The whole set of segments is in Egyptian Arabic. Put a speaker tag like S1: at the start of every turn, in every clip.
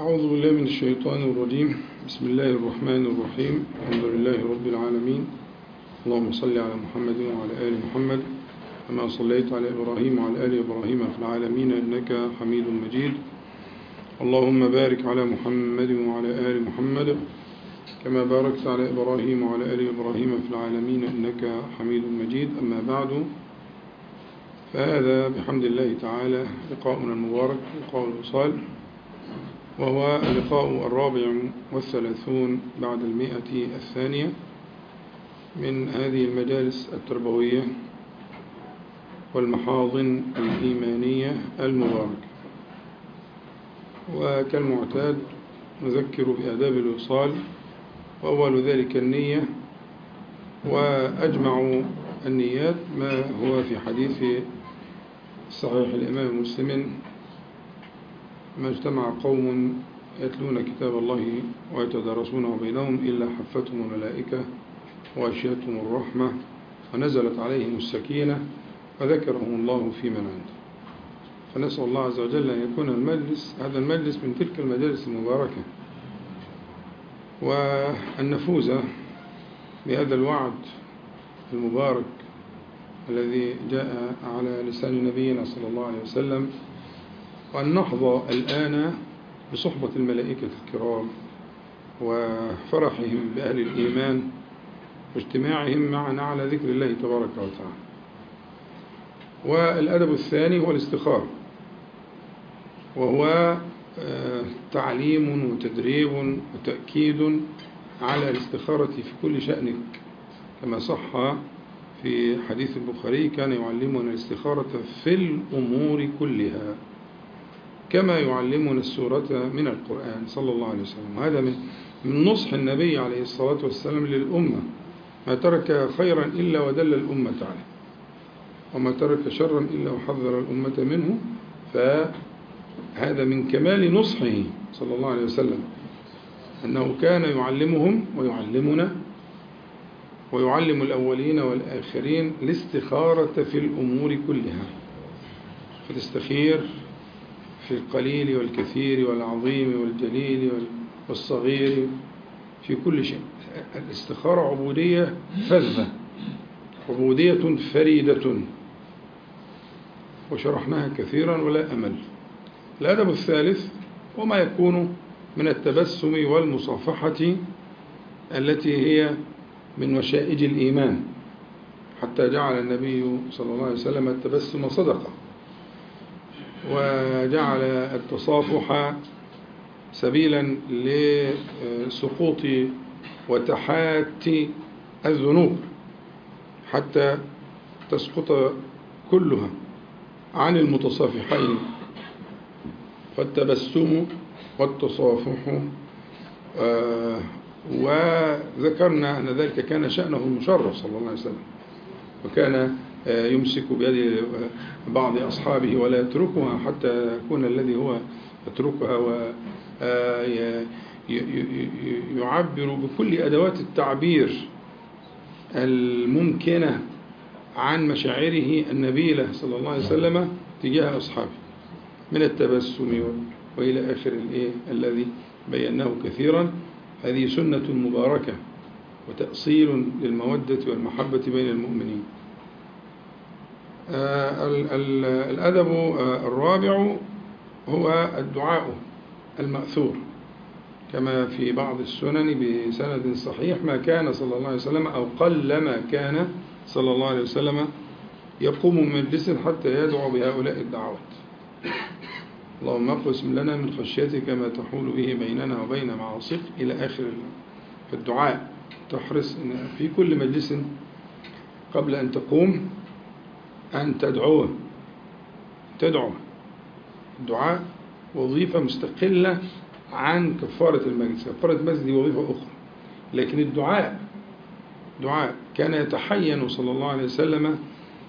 S1: أعوذ بالله من الشيطان الرجيم بسم الله الرحمن الرحيم الحمد لله رب العالمين اللهم صل على محمد وعلى آل محمد كما صليت على إبراهيم وعلى آل إبراهيم في العالمين إنك حميد مجيد اللهم بارك على محمد وعلى آل محمد كما باركت على إبراهيم وعلى آل إبراهيم في العالمين إنك حميد مجيد أما بعد فهذا بحمد الله تعالى لقاؤنا المبارك لقاء الوصال وهو اللقاء الرابع والثلاثون بعد المئة الثانية من هذه المجالس التربوية والمحاضن الإيمانية المباركة وكالمعتاد نذكر بآداب الوصال وأول ذلك النية وأجمع النيات ما هو في حديث صحيح الإمام مسلم ما اجتمع قوم يتلون كتاب الله ويتدارسونه بينهم إلا حفتهم الملائكة وأشيتهم الرحمة ونزلت عليهم السكينة وذكرهم الله في من عنده فنسأل الله عز وجل أن يكون المجلس هذا المجلس من تلك المجالس المباركة وأن نفوز بهذا الوعد المبارك الذي جاء على لسان نبينا صلى الله عليه وسلم وأن نحظى الآن بصحبة الملائكة الكرام وفرحهم بأهل الإيمان واجتماعهم معنا على ذكر الله تبارك وتعالى والأدب الثاني هو الاستخارة وهو تعليم وتدريب وتأكيد على الاستخارة في كل شأنك كما صح في حديث البخاري كان يعلمنا الاستخارة في الأمور كلها كما يعلمنا السورة من القرآن صلى الله عليه وسلم وهذا من من نصح النبي عليه الصلاة والسلام للأمة ما ترك خيرا إلا ودل الأمة عليه وما ترك شرا إلا وحذر الأمة منه فهذا من كمال نصحه صلى الله عليه وسلم أنه كان يعلمهم ويعلمنا ويعلم الأولين والآخرين الاستخارة في الأمور كلها فتستخير في القليل والكثير والعظيم والجليل والصغير في كل شيء الاستخارة عبودية فذة عبودية فريدة وشرحناها كثيرا ولا أمل الأدب الثالث وما يكون من التبسم والمصافحة التي هي من وشائج الإيمان حتى جعل النبي صلى الله عليه وسلم التبسم صدقة وجعل التصافح سبيلا لسقوط وتحات الذنوب حتى تسقط كلها عن المتصافحين فالتبسم والتصافح وذكرنا أن ذلك كان شأنه المشرف صلى الله عليه وسلم وكان يمسك بيد بعض أصحابه ولا يتركها حتى يكون الذي هو يتركها ويعبر بكل أدوات التعبير الممكنة عن مشاعره النبيلة صلى الله عليه وسلم تجاه أصحابه من التبسم وإلى آخر الإيه الذي بيناه كثيرا هذه سنة مباركة وتأصيل للمودة والمحبة بين المؤمنين الأدب الرابع هو الدعاء المأثور كما في بعض السنن بسند صحيح ما كان صلى الله عليه وسلم أو قل ما كان صلى الله عليه وسلم يقوم من مجلس حتى يدعو بهؤلاء الدعوات اللهم اقسم لنا من خشيتك ما تحول به بيننا وبين معاصيك إلى آخر الدعاء تحرص إن في كل مجلس قبل أن تقوم أن تدعوه تدعو الدعاء وظيفة مستقلة عن كفارة المجلس كفارة المجلس دي وظيفة أخرى لكن الدعاء دعاء كان يتحين صلى الله عليه وسلم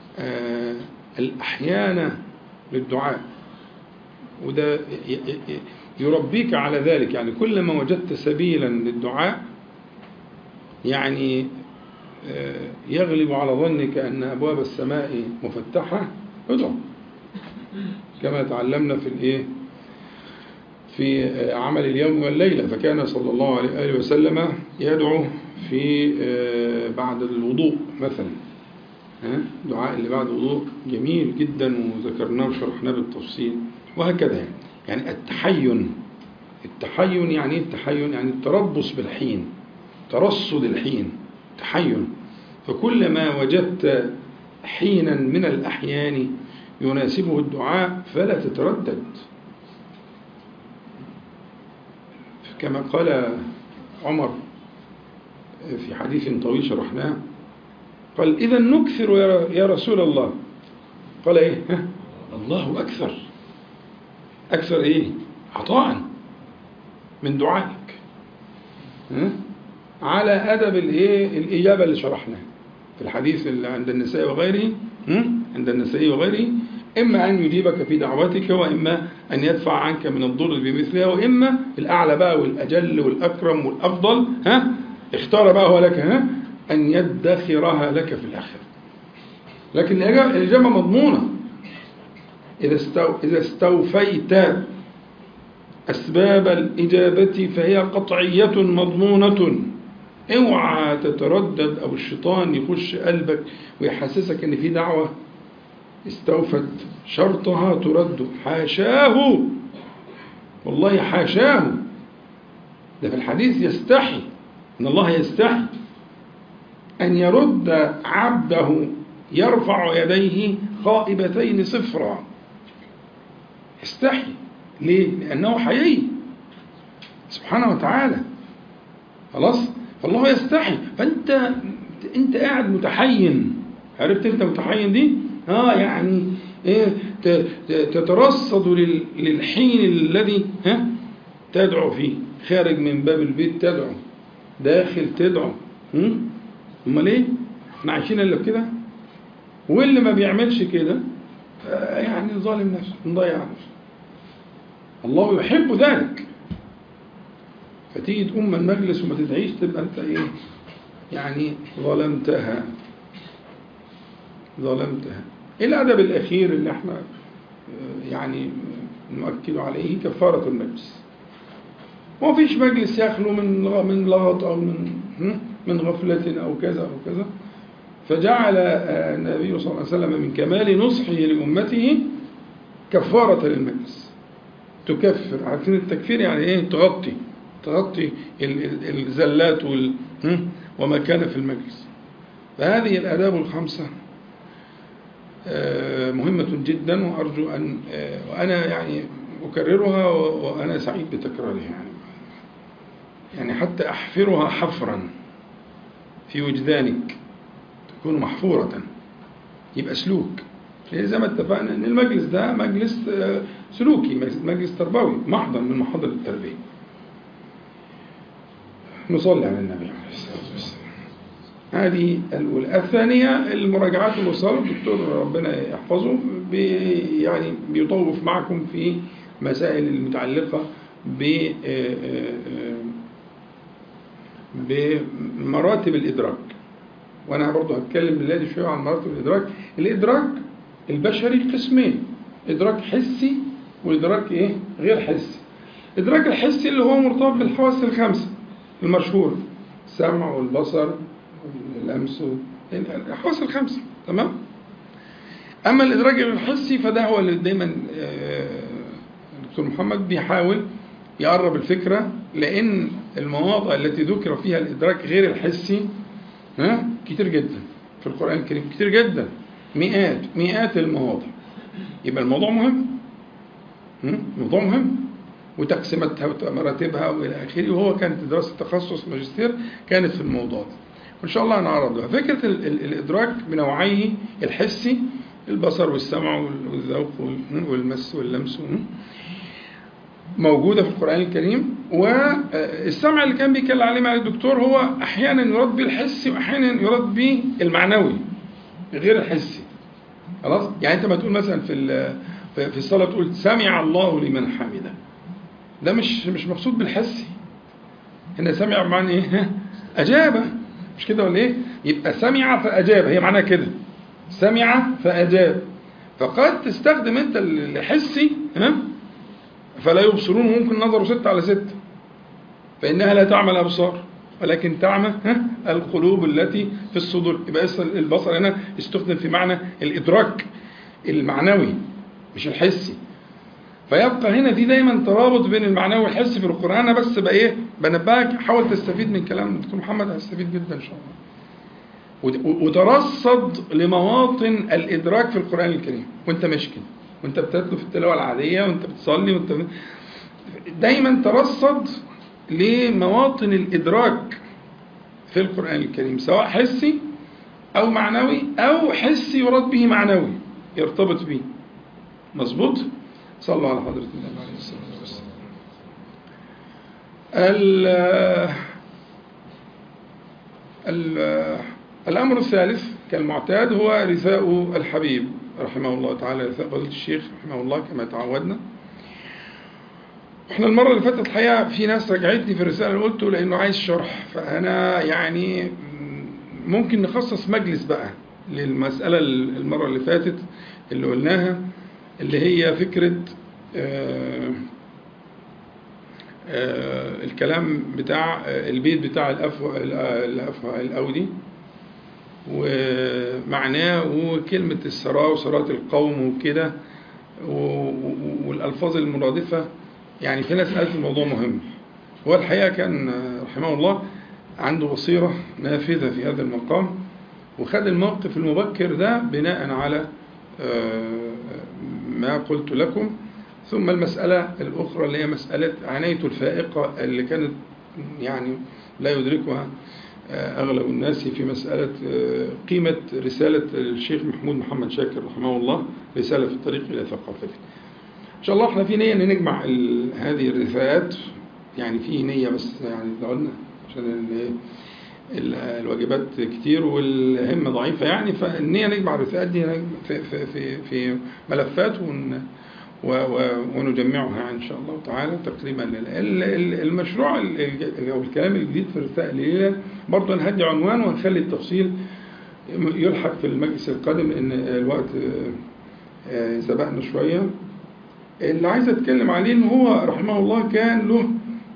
S1: الأحيان للدعاء وده يربيك على ذلك يعني كلما وجدت سبيلا للدعاء يعني يغلب على ظنك أن أبواب السماء مفتحة ادعو كما تعلمنا في الإيه في عمل اليوم والليلة فكان صلى الله عليه وآله وسلم يدعو في بعد الوضوء مثلا دعاء اللي بعد الوضوء جميل جدا وذكرناه وشرحناه بالتفصيل وهكذا يعني يعني التحين التحين يعني ايه التحين يعني التربص بالحين ترصد الحين تحين فكلما وجدت حينا من الأحيان يناسبه الدعاء فلا تتردد كما قال عمر في حديث طويل شرحناه قال إذا نكثر يا رسول الله قال إيه الله أكثر أكثر إيه عطاء من دعائك على أدب الإيه الإجابة اللي شرحناها في الحديث اللي عند النساء وغيره عند النساء وغيره إما أن يجيبك في دعوتك وإما أن يدفع عنك من الضر بمثلها وإما الأعلى بقى والأجل والأكرم والأفضل ها اختار بقى هو لك ها أن يدخرها لك في الآخرة لكن الإجابة مضمونة إذا استو إذا استوفيت أسباب الإجابة فهي قطعية مضمونة اوعى تتردد أو الشيطان يخش قلبك ويحسسك إن في دعوة استوفت شرطها ترد حاشاه والله حاشاه ده في الحديث يستحي إن الله يستحي أن يرد عبده يرفع يديه خائبتين صفرا يستحي ليه؟ لأنه حيي سبحانه وتعالى خلاص فالله يستحي فأنت أنت قاعد متحين عرفت أنت متحين دي؟ اه يعني ايه تترصد للحين الذي ها تدعو فيه خارج من باب البيت تدعو داخل تدعو امال ايه احنا عايشين الا كده واللي ما بيعملش كده يعني ظالم نفسه مضيع نفسه الله يحب ذلك فتيجي تقوم من المجلس وما تدعيش تبقى انت ايه يعني ظلمتها ظلمتها الأدب الأخير اللي احنا يعني نؤكد عليه كفارة المجلس ما فيش مجلس يخلو من من لغط أو من من غفلة أو كذا أو كذا فجعل النبي صلى الله عليه وسلم من كمال نصحه لأمته كفارة للمجلس تكفر عارفين التكفير يعني ايه تغطي تغطي الزلات وما كان في المجلس فهذه الآداب الخمسة مهمة جدا وأرجو أن وأنا يعني أكررها وأنا سعيد بتكرارها يعني يعني حتى أحفرها حفرا في وجدانك تكون محفورة يبقى سلوك زي ما اتفقنا ان المجلس ده مجلس سلوكي مجلس تربوي محضر من محاضر التربيه نصلي على النبي عليه الصلاه والسلام هذه الأولى الثانية المراجعات الوصال الدكتور ربنا يحفظه بي يعني بيطوف معكم في مسائل المتعلقة ب بمراتب الإدراك وأنا برضه هتكلم دلوقتي شوية عن مراتب الإدراك الإدراك البشري قسمين إدراك حسي وإدراك إيه غير حسي الإدراك الحسي اللي هو مرتبط بالحواس الخمسة المشهور السمع والبصر واللمس الحواس الخمسة تمام أما الإدراك الحسي فده هو اللي دايما الدكتور محمد بيحاول يقرب الفكرة لأن المواضع التي ذكر فيها الإدراك غير الحسي ها كتير جدا في القرآن الكريم كتير جدا مئات مئات المواضع يبقى الموضوع مهم موضوع مهم وتقسيماتها ومراتبها والى اخره وهو كانت دراسه تخصص ماجستير كانت في الموضوع ده وان شاء الله هنعرضها فكره الادراك بنوعيه الحسي البصر والسمع والذوق والمس واللمس موجوده في القران الكريم والسمع اللي كان بيتكلم عليه مع الدكتور هو احيانا يراد به الحسي واحيانا يراد به المعنوي غير الحسي خلاص يعني انت ما تقول مثلا في في الصلاه تقول سمع الله لمن حمده ده مش مش مقصود بالحسي هنا سمع بمعنى ايه اجابه مش كده ولا ايه يبقى سمع فاجاب هي معناها كده سمع فاجاب فقد تستخدم انت الحسي ها فلا يبصرون ممكن نظروا ستة على ستة فإنها لا تعمى الأبصار ولكن تعمى ها، القلوب التي في الصدور يبقى اس- البصر هنا استخدم في معنى الإدراك المعنوي مش الحسي فيبقى هنا في دايما ترابط بين المعنوي والحسي في القرآن أنا بس بقى إيه بنبهك حاول تستفيد من كلام الدكتور محمد هتستفيد جدا إن شاء الله وت- وترصد لمواطن الإدراك في القرآن الكريم وأنت ماشي كده وأنت بتتلو في التلاوة العادية وأنت بتصلي وأنت دايما ترصد لمواطن الإدراك في القرآن الكريم سواء حسي أو معنوي أو حسي يراد به معنوي يرتبط به مظبوط صلوا على حضرة النبي عليه الصلاة والسلام ال- ال- الأمر الثالث كالمعتاد هو رثاء الحبيب رحمه الله تعالى رثاء فضيلة الشيخ رحمه الله كما تعودنا احنا المرة اللي فاتت الحقيقة في ناس رجعتني في الرسالة اللي قلته لأنه عايز شرح فأنا يعني ممكن نخصص مجلس بقى للمسألة المرة اللي فاتت اللي قلناها اللي هي فكرة آه، آه، الكلام بتاع آه، البيت بتاع الأفوى الأفوى الأودي ومعناه وكلمة السراء وسراء القوم وكده و- و- والألفاظ المرادفة يعني في ناس قالت الموضوع مهم هو الحقيقة كان آه، رحمه الله عنده بصيرة نافذة في هذا المقام وخد الموقف المبكر ده بناء على آه، ما قلت لكم ثم المسألة الأخرى اللي هي مسألة عنايته الفائقة اللي كانت يعني لا يدركها آه، أغلب الناس في مسألة آه، قيمة رسالة الشيخ محمود محمد شاكر رحمه الله رسالة في الطريق إلى ثقافته إن شاء الله احنا في نية إن نجمع ال- هذه الرثاءات يعني في نية بس يعني لو قلنا عشان ال- ال- الواجبات كتير والهمة ضعيفة يعني فالنية نجمع الرثاءات دي في, في, في, في ملفات ون و- و- ونجمعها يعني إن شاء الله تعالى تقريبا لل- ال- ال- المشروع ال- ال- أو الكلام الجديد في الرثاء الليلة برضه هنهدي عنوان وهنخلي التفصيل يلحق في المجلس القادم لأن الوقت آه، آه، سبقنا شوية اللي عايز أتكلم عليه إن هو رحمه الله كان له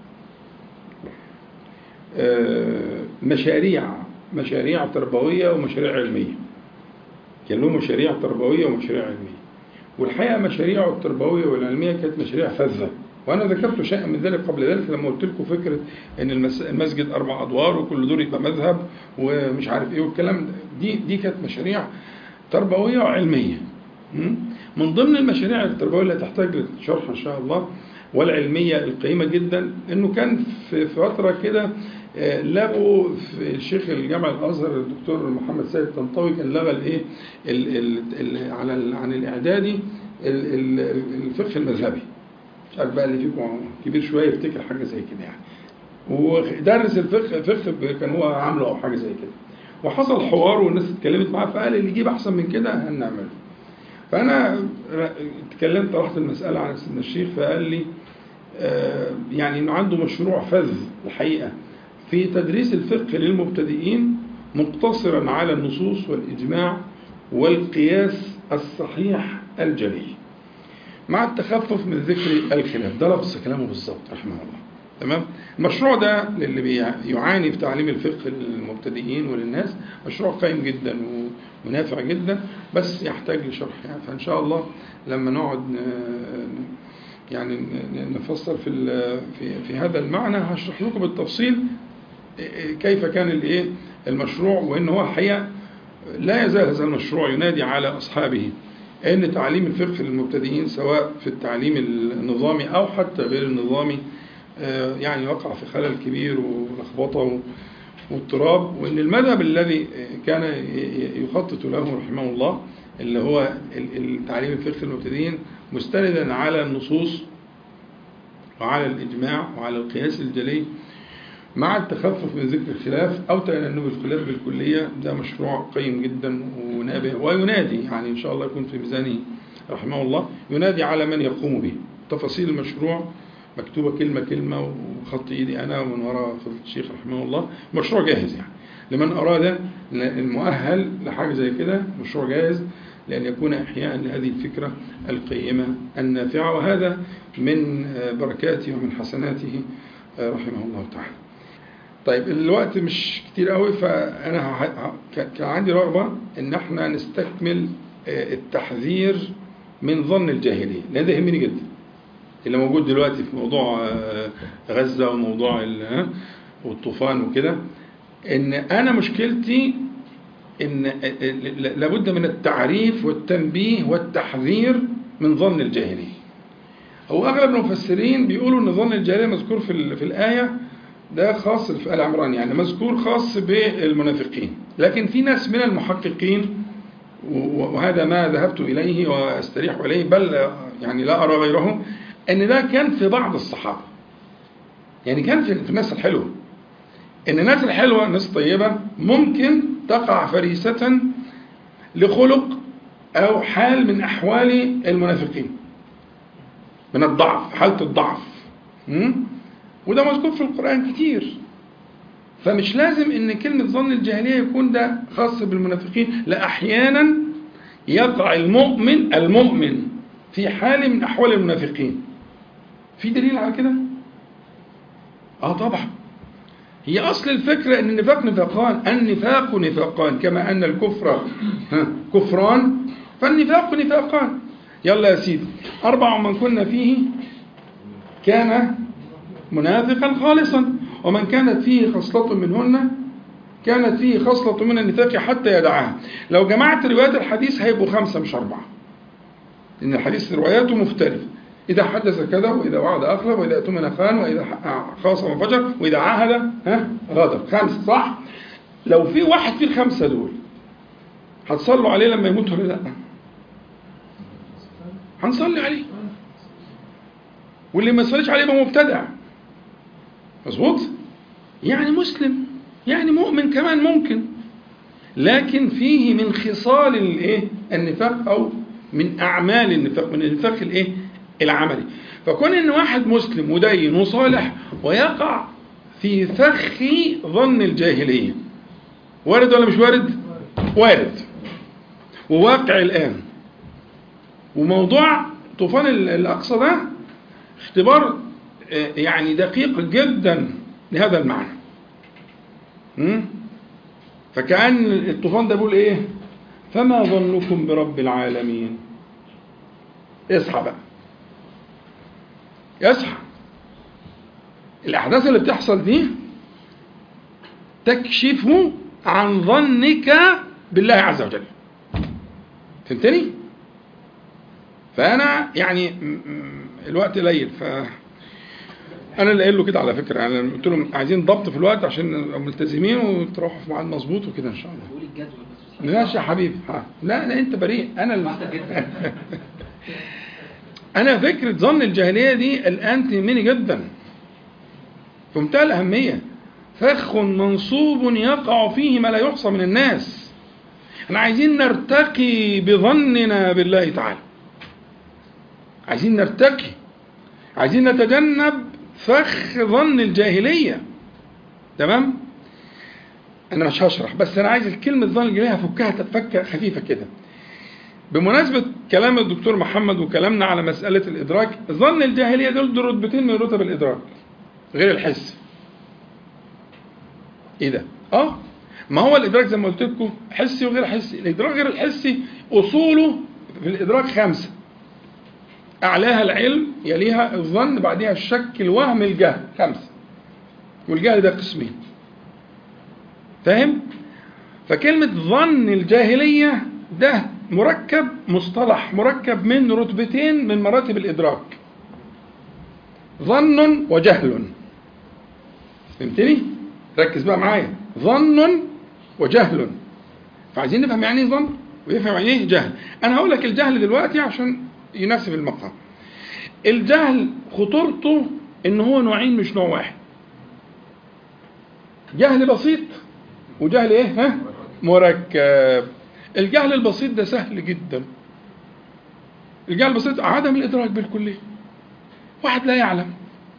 S1: آه، مشاريع مشاريع تربوية ومشاريع علمية كان له مشاريع تربوية ومشاريع علمية والحقيقة مشاريعه التربوية والعلمية كانت مشاريع فذة وأنا ذكرت شيئا من ذلك قبل ذلك لما قلت لكم فكرة إن المس- المسجد أربع أدوار وكل دور يبقى مذهب ومش عارف إيه والكلام ده دي دي كانت مشاريع تربوية وعلمية م? من ضمن المشاريع التربوية اللي تحتاج للشرح إن شاء الله والعلمية القيمة جدا إنه كان في فترة كده آه، لغوا في الشيخ الجامع الازهر الدكتور محمد سيد طنطاوي كان لغى الايه ال- ال- ال- على ال- عن الاعدادي ال- ال- الفقه المذهبي مش عارف بقى اللي فيكم كبير شويه يفتكر حاجه زي كده يعني ودرس الفقه فقه كان هو عامله او حاجه زي كده وحصل حوار والناس اتكلمت معاه فقال اللي يجيب احسن من كده هنعمله فانا ر- اتكلمت طرحت المساله على سيدنا الشيخ فقال لي آه، يعني انه عنده مشروع فذ الحقيقه في تدريس الفقه للمبتدئين مقتصرا على النصوص والاجماع والقياس الصحيح الجلي مع التخفف من ذكر الخلاف ده لفظ كلامه بالظبط رحمه الله تمام المشروع ده للي بيعاني في تعليم الفقه للمبتدئين وللناس مشروع قيم جدا و- ونافع جدا بس يحتاج لشرح يعني فان شاء الله لما نقعد ن- يعني ن- نفصل في ال- في في هذا المعنى هشرح لكم بالتفصيل كيف كان الايه المشروع وان هو حقيقه لا يزال هذا المشروع ينادي على اصحابه ان تعليم الفقه للمبتدئين سواء في التعليم النظامي او حتى غير النظامي آه، يعني وقع في خلل كبير ولخبطه و- واضطراب وان المذهب الذي كان ي- ي- يخطط له رحمه الله اللي هو ال- التعليم الفقه للمبتدئين مستندا على النصوص وعلى الإجماع وعلى القياس الجلي مع التخفف من ذكر الخلاف أو تجنب الخلاف بالكلية ده مشروع قيم جدا ونابه وينادي يعني إن شاء الله يكون في ميزانه رحمه الله ينادي على من يقوم به تفاصيل المشروع مكتوبة كلمة كلمة وخط إيدي أنا ومن وراء فضيلة الشيخ رحمه الله مشروع جاهز يعني لمن أراد المؤهل لحاجة زي كده مشروع جاهز لأن يكون إحياء لهذه الفكرة القيمة النافعة وهذا من بركاته ومن حسناته رحمه الله تعالى طيب الوقت مش كتير قوي فأنا كان عندي رغبة إن احنا نستكمل التحذير من ظن الجاهلية لأن ده يهمني جدا اللي موجود دلوقتي في موضوع غزة وموضوع والطوفان وكده ان انا مشكلتي ان لابد من التعريف والتنبيه والتحذير من ظن الجاهليه هو اغلب المفسرين بيقولوا ان ظن الجاهليه مذكور في في الايه ده خاص في ال عمران يعني مذكور خاص بالمنافقين لكن في ناس من المحققين وهذا ما ذهبت اليه واستريح اليه بل يعني لا ارى غيره ان ده كان في بعض الصحابه يعني كان في الناس الحلوه ان الناس الحلوه الناس الطيبه ممكن تقع فريسه لخلق او حال من احوال المنافقين من الضعف حاله الضعف وده مذكور في القران كتير فمش لازم ان كلمه ظن الجاهليه يكون ده خاص بالمنافقين لا احيانا يقع المؤمن المؤمن في حال من احوال المنافقين في دليل على كده اه طبعا هي أصل الفكرة أن النفاق نفاقان النفاق نفاقان كما أن الكفر كفران فالنفاق نفاقان يلا يا سيدي أربع من كنا فيه كان منافقا خالصا ومن كانت فيه خصلة منهن كانت فيه خصلة من النفاق حتى يدعها لو جمعت روايات الحديث هيبقوا خمسة مش أربعة لأن الحديث رواياته مختلفة إذا حدث كذا وإذا وعد أخلف وإذا أتمن خان وإذا خاصم فجر وإذا عاهد ها غدر خمسة صح؟ لو في واحد في الخمسة دول هتصلوا عليه لما يموت ولا لا؟ هنصلي عليه واللي ما يصليش عليه يبقى مبتدع مظبوط؟ يعني مسلم يعني مؤمن كمان ممكن لكن فيه من خصال الايه؟ النفاق او من اعمال النفاق من النفاق الايه؟ العملي فكون ان واحد مسلم مدين وصالح ويقع في فخ ظن الجاهليه وارد ولا مش وارد وارد وواقع الان وموضوع طوفان الاقصى ده اختبار يعني دقيق جدا لهذا المعنى فكأن الطوفان ده بيقول ايه فما ظنكم برب العالمين اصحى بقى يصحى الأحداث اللي بتحصل دي تكشف عن ظنك بالله عز وجل فهمتني؟ فأنا يعني الوقت قليل ف أنا اللي قايل له كده على فكرة يعني قلت لهم عايزين ضبط في الوقت عشان ملتزمين وتروحوا في ميعاد مظبوط وكده إن شاء الله. ماشي يا حبيبي ها لا لا أنت بريء أنا اللي أنا فكرة ظن الجاهلية دي الآن تهمني جدا في منتهى الأهمية فخ منصوب يقع فيه ما لا يحصى من الناس احنا عايزين نرتقي بظننا بالله تعالى عايزين نرتقي عايزين نتجنب فخ ظن الجاهلية تمام أنا مش هشرح بس أنا عايز الكلمة ظن الجاهلية هفكها تفكة خفيفة كده بمناسبة كلام الدكتور محمد وكلامنا على مسألة الإدراك ظن الجاهلية دول دول رتبتين من رتب الإدراك غير الحس إيه ده؟ آه ما هو الإدراك زي ما قلت لكم حسي وغير حسي الإدراك غير الحسي أصوله في الإدراك خمسة أعلاها العلم يليها الظن بعدها الشك الوهم الجهل خمسة والجهل ده قسمين فاهم؟ فكلمة ظن الجاهلية ده مركب مصطلح مركب من رتبتين من مراتب الإدراك ظن وجهل فهمتني؟ ركز بقى معايا ظن وجهل فعايزين نفهم يعني ايه ظن ويفهم يعني ايه جهل انا هقول لك الجهل دلوقتي عشان يناسب المقام الجهل خطورته ان هو نوعين مش نوع واحد جهل بسيط وجهل ايه ها مركب الجهل البسيط ده سهل جدا الجهل البسيط عدم الادراك بالكليه واحد لا يعلم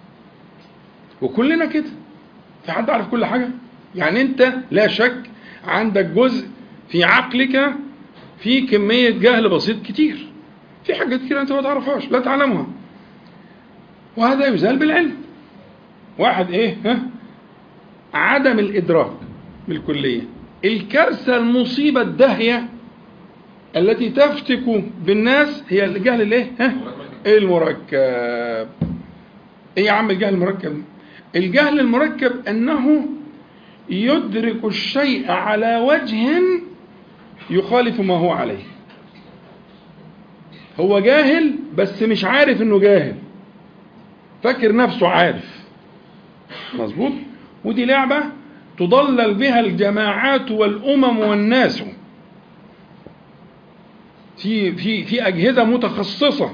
S1: وكلنا كده في حد عارف كل حاجه يعني انت لا شك عندك جزء في عقلك في كمية جهل بسيط كتير في حاجات كتير أنت ما تعرفهاش لا تعلمها وهذا يزال بالعلم واحد إيه ها عدم الإدراك بالكلية الكارثة المصيبة الداهية التي تفتك بالناس هي الجهل الايه؟ ها؟ المركب. ايه يا عم الجهل المركب؟ الجهل المركب انه يدرك الشيء على وجه يخالف ما هو عليه. هو جاهل بس مش عارف انه جاهل. فاكر نفسه عارف. مظبوط؟ ودي لعبة تضلل بها الجماعات والأمم والناس في في في أجهزة متخصصة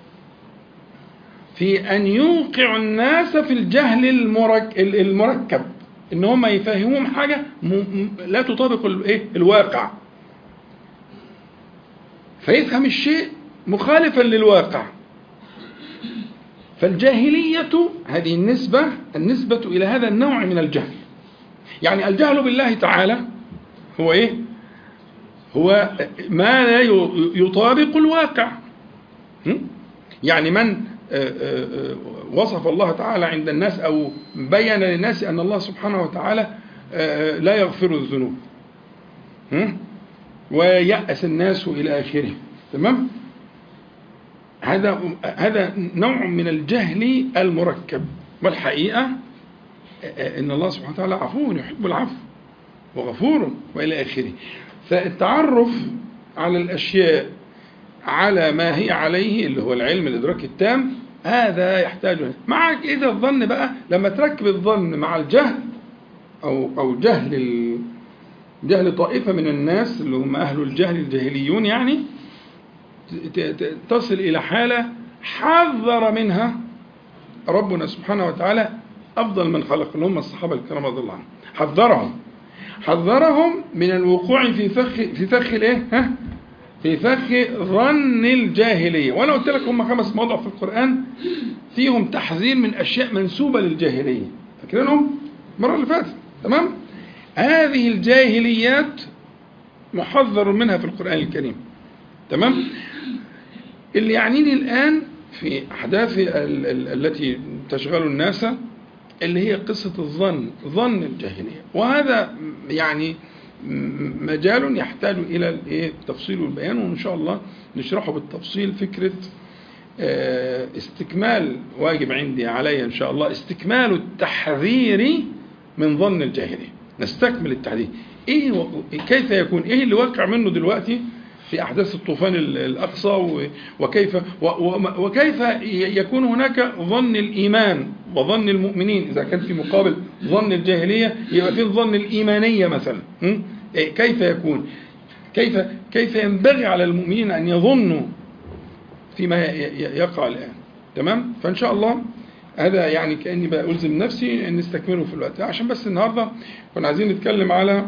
S1: في أن يوقع الناس في الجهل المرك المركب إن هم يفهموهم حاجة لا تطابق الإيه الواقع فيفهم الشيء مخالفا للواقع فالجاهلية هذه النسبة النسبة إلى هذا النوع من الجهل يعني الجهل بالله تعالى هو إيه هو ما لا يطابق الواقع يعني من وصف الله تعالى عند الناس أو بين للناس أن الله سبحانه وتعالى لا يغفر الذنوب ويأس الناس إلى آخره تمام هذا هذا نوع من الجهل المركب والحقيقة إن الله سبحانه وتعالى عفو يحب العفو وغفور وإلى آخره فالتعرف على الأشياء على ما هي عليه اللي هو العلم الإدراك التام هذا يحتاج معك إذا الظن بقى لما تركب الظن مع الجهل أو أو جهل جهل طائفة من الناس اللي هم أهل الجهل الجاهليون يعني تصل إلى حالة حذر منها ربنا سبحانه وتعالى أفضل من خلق اللي هم الصحابة الكرام رضي الله عنهم حذرهم حذرهم من الوقوع في فخ في فخ الايه؟ ها؟ في فخ ظن الجاهلية وأنا قلت لك هم خمس مواضع في القرآن فيهم تحذير من أشياء منسوبة للجاهلية فاكرينهم المرة اللي فاتت تمام هذه الجاهليات محذر منها في القرآن الكريم تمام اللي يعنيني الآن في أحداث التي تشغل الناس اللي هي قصة الظن ظن الجاهلية وهذا يعني مجال يحتاج إلى التفصيل والبيان وإن شاء الله نشرحه بالتفصيل فكرة استكمال واجب عندي علي إن شاء الله استكمال التحذير من ظن الجاهلية نستكمل التحذير إيه كيف يكون إيه اللي واقع منه دلوقتي في أحداث الطوفان الأقصى وكيف وكيف يكون هناك ظن الإيمان وظن المؤمنين إذا كان في مقابل ظن الجاهلية يبقى في الظن الإيمانية مثلا كيف يكون كيف كيف ينبغي على المؤمنين أن يظنوا فيما يقع الآن تمام فإن شاء الله هذا يعني كأني بقى ألزم نفسي أن نستكمله في الوقت عشان بس النهاردة كنا عايزين نتكلم على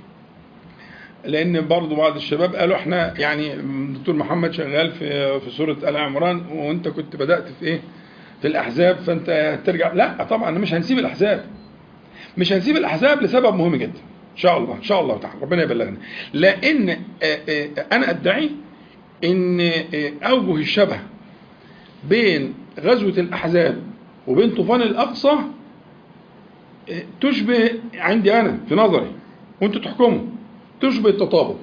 S1: لان برضه بعض الشباب قالوا احنا يعني الدكتور محمد شغال في في سوره ال عمران وانت كنت بدات في ايه؟ في الاحزاب فانت ترجع لا طبعا مش هنسيب الاحزاب مش هنسيب الاحزاب لسبب مهم جدا ان شاء الله ان شاء الله تعالى ربنا يبلغنا لان انا ادعي ان اوجه الشبه بين غزوه الاحزاب وبين طوفان الاقصى تشبه عندي انا في نظري وانتوا تحكموا تشبه التطابق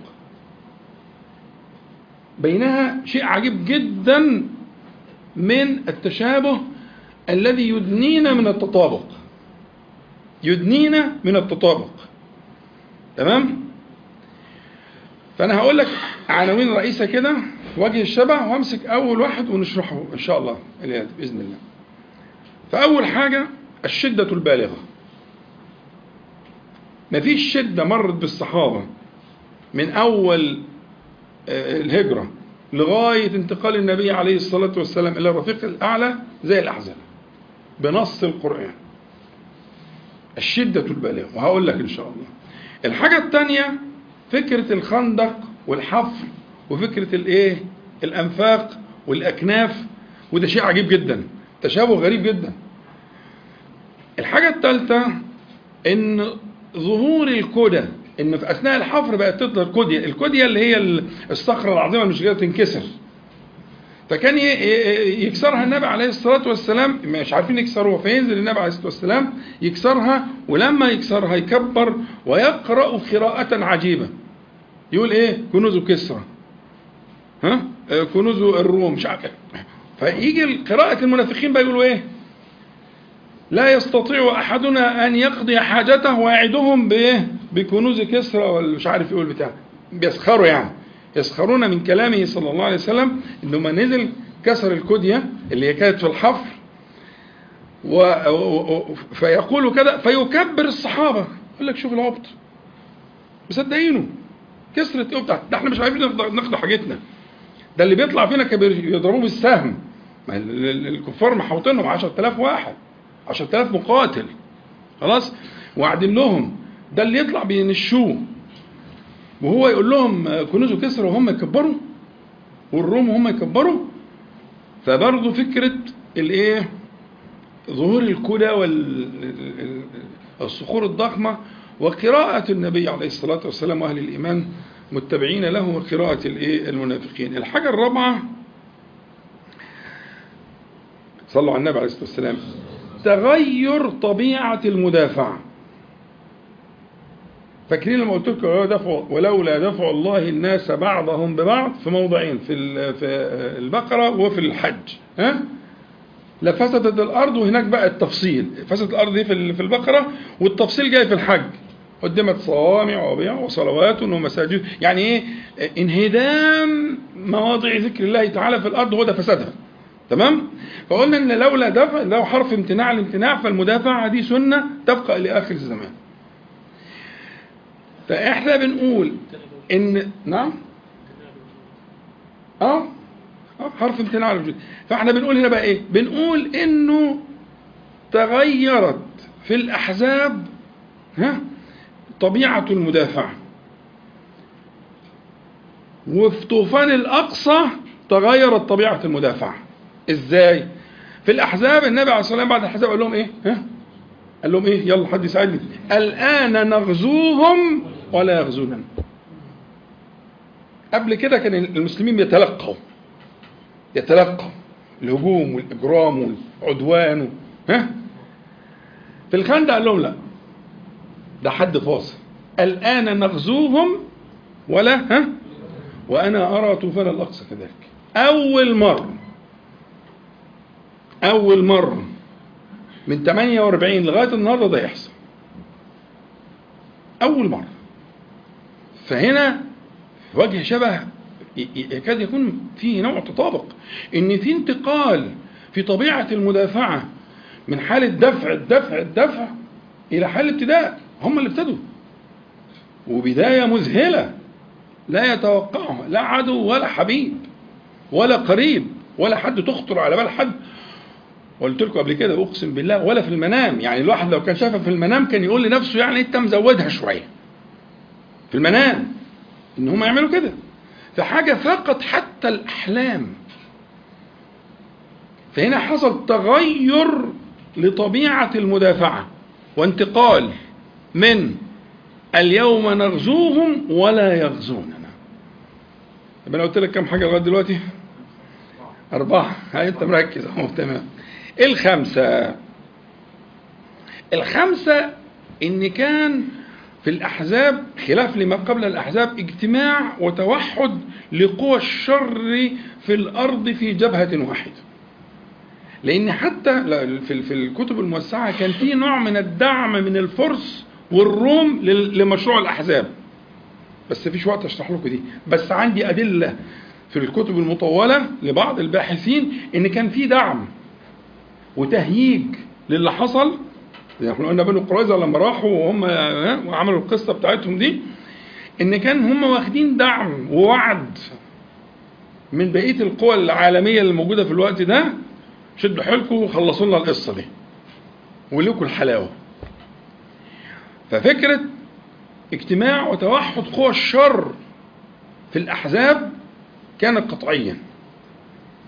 S1: بينها شيء عجيب جدا من التشابه الذي يدنينا من التطابق يدنينا من التطابق تمام فانا هقول لك عناوين رئيسه كده وجه الشبه وامسك اول واحد ونشرحه ان شاء الله باذن الله فاول حاجه الشده البالغه مفيش شده مرت بالصحابه من أول الهجرة لغاية انتقال النبي عليه الصلاة والسلام إلى الرفيق الأعلى زي الأحزاب بنص القرآن الشدة البالغة وهقول لك إن شاء الله الحاجة الثانية فكرة الخندق والحفر وفكرة الإيه الأنفاق والأكناف وده شيء عجيب جدا تشابه غريب جدا الحاجة الثالثة إن ظهور الكدى ان في اثناء الحفر بقت تظهر كوديا الكوديا اللي هي ال- الصخره العظيمه اللي مش قادره تنكسر فكان ي- ي- يكسرها النبي عليه الصلاة والسلام مش عارفين يكسروها فينزل النبي عليه الصلاة والسلام يكسرها ولما يكسرها يكبر ويقرأ قراءة عجيبة يقول ايه كنوز كسرى ها آه، كنوز الروم مش عارف إيه. فيجي قراءة المنافقين بقى يقولوا ايه لا يستطيع احدنا ان يقضي حاجته ويعدهم بايه بكنوز كسرى ولا مش عارف يقول بتاع بيسخروا يعني يسخرون من كلامه صلى الله عليه وسلم انه ما نزل كسر الكديه اللي هي كانت في الحفر و... و... و... فيقول كذا فيكبر الصحابه يقول لك شوف العبط مصدقينه كسرت ايه بتاع ده احنا مش عارفين ناخد ناخد حاجتنا ده اللي بيطلع فينا كبير يضربوه بالسهم ما ال- ال- الكفار محوطينهم 10000 واحد 10000 مقاتل خلاص وقاعدين لهم ده اللي يطلع بينشوه وهو يقول لهم كنوز كسر وهم يكبروا والروم هم يكبروا فبرضه فكرة الايه ظهور الكلى والصخور الضخمة وقراءة النبي عليه الصلاة والسلام وأهل الإيمان متبعين له وقراءة الايه المنافقين الحاجة الرابعة صلوا على النبي عليه الصلاة والسلام تغير طبيعة المدافع فاكرين لما قلت لكم ولولا دفع ولولا دفع الله الناس بعضهم ببعض في موضعين في ال- في البقرة وفي الحج ها لفسدت الارض وهناك بقى التفصيل فسدت الارض دي في ال- في البقرة والتفصيل جاي في الحج قدمت صوامع وبيع وصلوات ومساجد يعني ايه انهدام مواضع ذكر الله تعالى في الارض هو ده فسادها تمام فقلنا ان لولا دفع لو حرف امتناع الامتناع فالمدافعه دي سنه تبقى الى اخر الزمان فاحنا بنقول ان نعم اه اه حرف امتناع الوجود فاحنا بنقول هنا بقى ايه بنقول انه تغيرت في الاحزاب ها طبيعه المدافعه وفي طوفان الاقصى تغيرت طبيعه المدافعه ازاي في الاحزاب النبي عليه الصلاه والسلام بعد الاحزاب قال لهم ايه ها قال لهم ايه يلا حد يساعدني الان نغزوهم ولا يغزوننا قبل كده كان المسلمين بيتلقوا يتلقوا الهجوم والاجرام والعدوان ها في الخندق قال لهم لا ده حد فاصل الان نغزوهم ولا ها وانا ارى طوفان الاقصى كذلك اول مره اول مره من 48 لغايه النهارده ده يحصل اول مره فهنا وجه شبه ي- يكاد يكون فيه نوع تطابق ان في انتقال في طبيعه المدافعه من حاله دفع الدفع الدفع الى حاله ابتداء هم اللي ابتدوا وبدايه مذهله لا يتوقعها لا عدو ولا حبيب ولا قريب ولا حد تخطر على بال حد قلت لكم قبل كده اقسم بالله ولا في المنام يعني الواحد لو كان شافها في المنام كان يقول لنفسه يعني انت مزودها شويه في المنام ان هم يعملوا كده فحاجه فقط حتى الاحلام فهنا حصل تغير لطبيعه المدافعه وانتقال من اليوم نغزوهم ولا يغزوننا يبقى انا قلت لك كم حاجه لغايه دلوقتي أربعة هاي أنت مركز أهو تمام الخمسة الخمسة إن كان في الأحزاب خلاف لما قبل الأحزاب اجتماع وتوحد لقوى الشر في الأرض في جبهة واحدة لأن حتى لا، في في الكتب الموسعة كان في نوع من الدعم من الفرس والروم لل- لمشروع الأحزاب بس مفيش وقت اشرح لكم دي بس عندي ادله في الكتب المطوله لبعض الباحثين ان كان في دعم وتهييج للي حصل يعني احنا قلنا بنو قريظه لما راحوا وهم ها، وعملوا القصه بتاعتهم دي ان كان هم واخدين دعم ووعد من بقيه القوى العالميه اللي موجوده في الوقت ده شدوا حيلكم وخلصوا لنا القصه دي ولكم الحلاوه ففكره اجتماع وتوحد قوى الشر في الأحزاب كانت قطعيا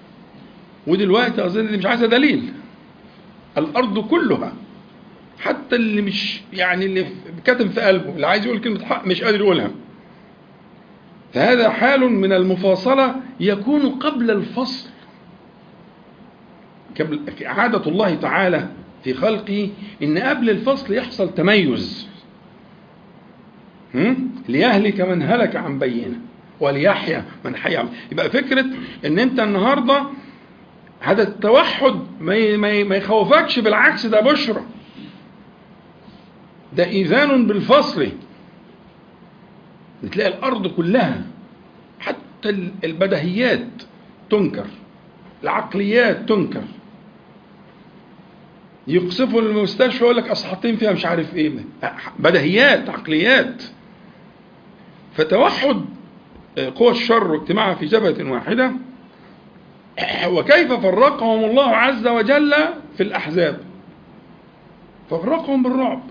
S1: ودلوقتي أظن دي مش عايزة دليل الأرض كلها حتى حتى اللي مش يعني اللي كاتم في قلبه اللي عايز يقول كلمة حق مش قادر يقولها فهذا حال من المفاصلة يكون قبل الفصل قبل عادة الله تعالى في خلقه إن قبل الفصل يحصل تميز هم؟ ليهلك من هلك عن بينه وليحيى من حي عن يبقى فكرة إن أنت النهاردة هذا التوحد ما ي- ما ي- ما يخوفكش بالعكس ده بشرى ده إيذان بالفصل تلاقي الأرض كلها حتى ال- البدهيات تنكر العقليات تنكر يقصفوا المستشفى يقول لك اصل حاطين فيها مش عارف ايه بدهيات عقليات فتوحد قوى الشر واجتماعها في جبهة واحدة وكيف فرقهم الله عز وجل في الأحزاب فرقهم بالرعب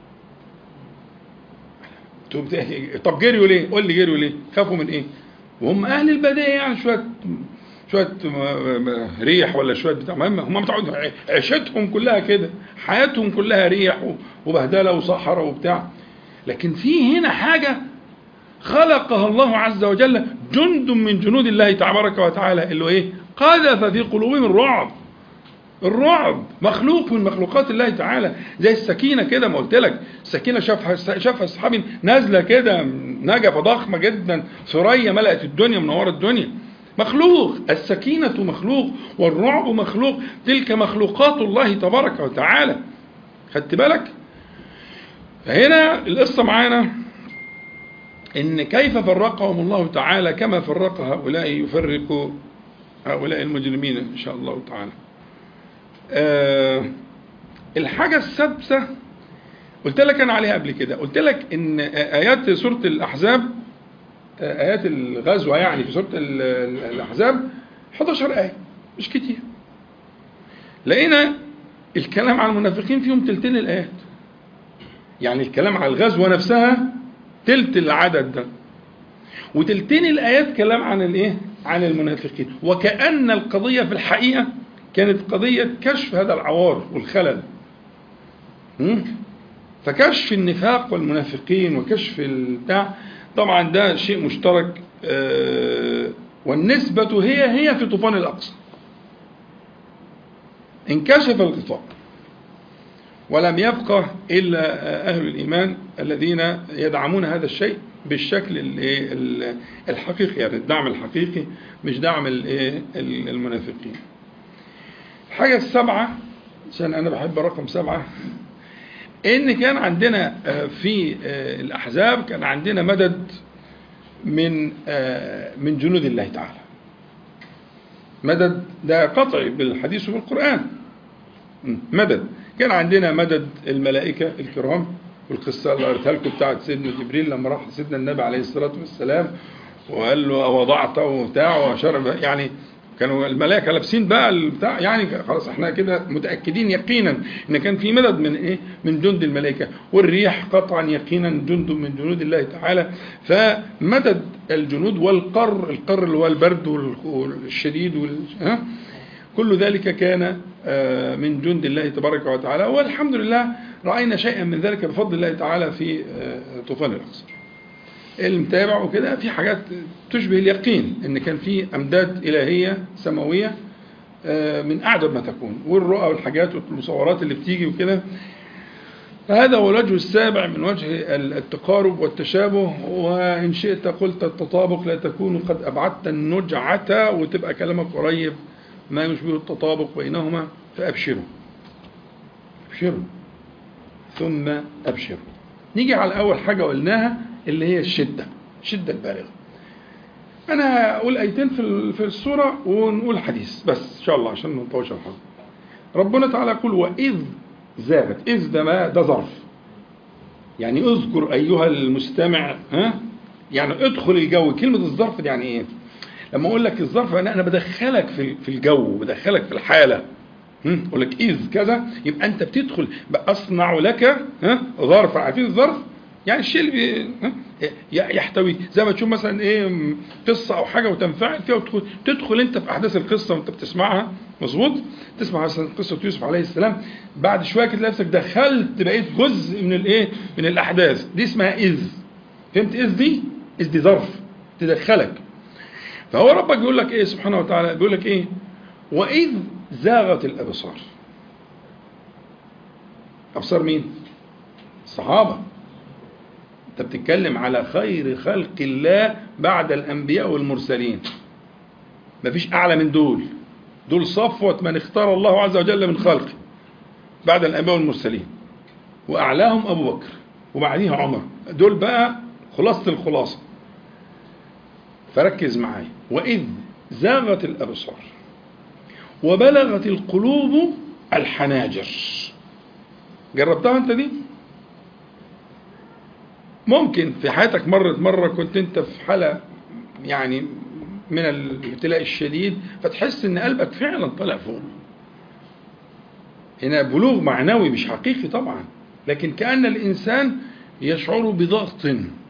S1: طب جريوا ليه؟ قول لي جريوا ليه؟ خافوا من ايه؟ وهم اهل البدايه يعني شويه شويه ريح ولا شويه بتاع المهم هم متعودين عيشتهم كلها كده حياتهم كلها ريح وبهدله وصحراء وبتاع لكن في هنا حاجه خلقها الله عز وجل جند من جنود الله تبارك وتعالى اللي هو ايه؟ قذف في قلوبهم الرعب الرعب مخلوق من مخلوقات الله تعالى زي السكينة كده ما قلت لك السكينة شافها شافها أصحابي نازلة كده نجفة ضخمة جدا ثريا ملأت الدنيا منورة الدنيا مخلوق السكينة مخلوق والرعب مخلوق تلك مخلوقات الله تبارك وتعالى خدت بالك فهنا القصة معانا إن كيف فرقهم الله تعالى كما فرق هؤلاء يفرق هؤلاء المجرمين إن شاء الله تعالى أه الحاجة السادسة قلت لك أنا عليها قبل كده قلت لك إن آيات سورة الأحزاب آيات الغزوة يعني في سورة الأحزاب 11 آية مش كتير لقينا الكلام عن المنافقين فيهم تلتين الآيات يعني الكلام عن الغزوة نفسها تلت العدد ده وتلتين الآيات كلام عن الإيه؟ عن المنافقين وكأن القضية في الحقيقة كانت قضية كشف هذا العوار والخلل فكشف النفاق والمنافقين وكشف البتاع طبعا ده شيء مشترك والنسبة هي هي في طوفان الأقصى انكشف الغطاء ولم يبقى إلا أهل الإيمان الذين يدعمون هذا الشيء بالشكل الحقيقي يعني الدعم الحقيقي مش دعم المنافقين الحاجة السبعة عشان أنا بحب رقم سبعة إن كان عندنا في الأحزاب كان عندنا مدد من من جنود الله تعالى مدد ده قطعي بالحديث وبالقرآن مدد كان عندنا مدد الملائكة الكرام والقصة اللي قريتها لكم بتاعت سيدنا جبريل لما راح سيدنا النبي عليه الصلاة والسلام وقال له وضعت وبتاع وشرب يعني كانوا الملائكه لابسين بقى البتاع يعني خلاص احنا كده متاكدين يقينا ان كان في مدد من ايه من جند الملائكه والريح قطعا يقينا جند من جنود الله تعالى فمدد الجنود والقر القر اللي هو البرد والشديد وال... ها كل ذلك كان من جند الله تبارك وتعالى والحمد لله راينا شيئا من ذلك بفضل الله تعالى في طوفان الاقصى المتابع وكده في حاجات تشبه اليقين ان كان في امداد الهيه سماويه من اعجب ما تكون والرؤى والحاجات والمصورات اللي بتيجي وكده فهذا هو الوجه السابع من وجه التقارب والتشابه وان شئت قلت التطابق لا تكون قد ابعدت النجعه وتبقى كلامك قريب ما يشبه التطابق بينهما فابشروا ابشروا ثم ابشروا نيجي على اول حاجه قلناها اللي هي الشدة الشدة البالغة أنا أقول آيتين في في السورة ونقول حديث بس إن شاء الله عشان ما نطولش الحلقة ربنا تعالى يقول وإذ زاغت إذ ده ما ده ظرف يعني اذكر أيها المستمع ها يعني ادخل الجو كلمة الظرف دي يعني إيه؟ لما أقول لك الظرف أنا أنا بدخلك في في الجو بدخلك في الحالة أقول لك إذ كذا يبقى أنت بتدخل أصنع لك ها ظرف عارفين الظرف؟ يعني الشيء اللي بي... ها؟ ي- يحتوي زي ما تشوف مثلا ايه م- قصه او حاجه وتنفعل فيها وتدخل تدخل انت في احداث القصه وانت بتسمعها مظبوط تسمع مثلا قصه يوسف عليه السلام بعد شويه كده تلاقي نفسك دخلت بقيت جزء من الايه من الاحداث دي اسمها اذ فهمت اذ دي اذ دي ظرف تدخلك فهو ربك بيقول لك ايه سبحانه وتعالى بيقول لك ايه واذ زاغت الابصار ابصار مين الصحابه انت بتتكلم على خير خلق الله بعد الانبياء والمرسلين مفيش اعلى من دول دول صفوه من اختار الله عز وجل من خلقه بعد الانبياء والمرسلين واعلاهم ابو بكر وبعديها عمر دول بقى خلاصه الخلاصه فركز معايا واذ زاغت الابصار وبلغت القلوب الحناجر جربتها انت دي ممكن في حياتك مرت مرة كنت انت في حالة يعني من الابتلاء الشديد فتحس ان قلبك فعلا طلع فوق هنا بلوغ معنوي مش حقيقي طبعا لكن كأن الإنسان يشعر بضغط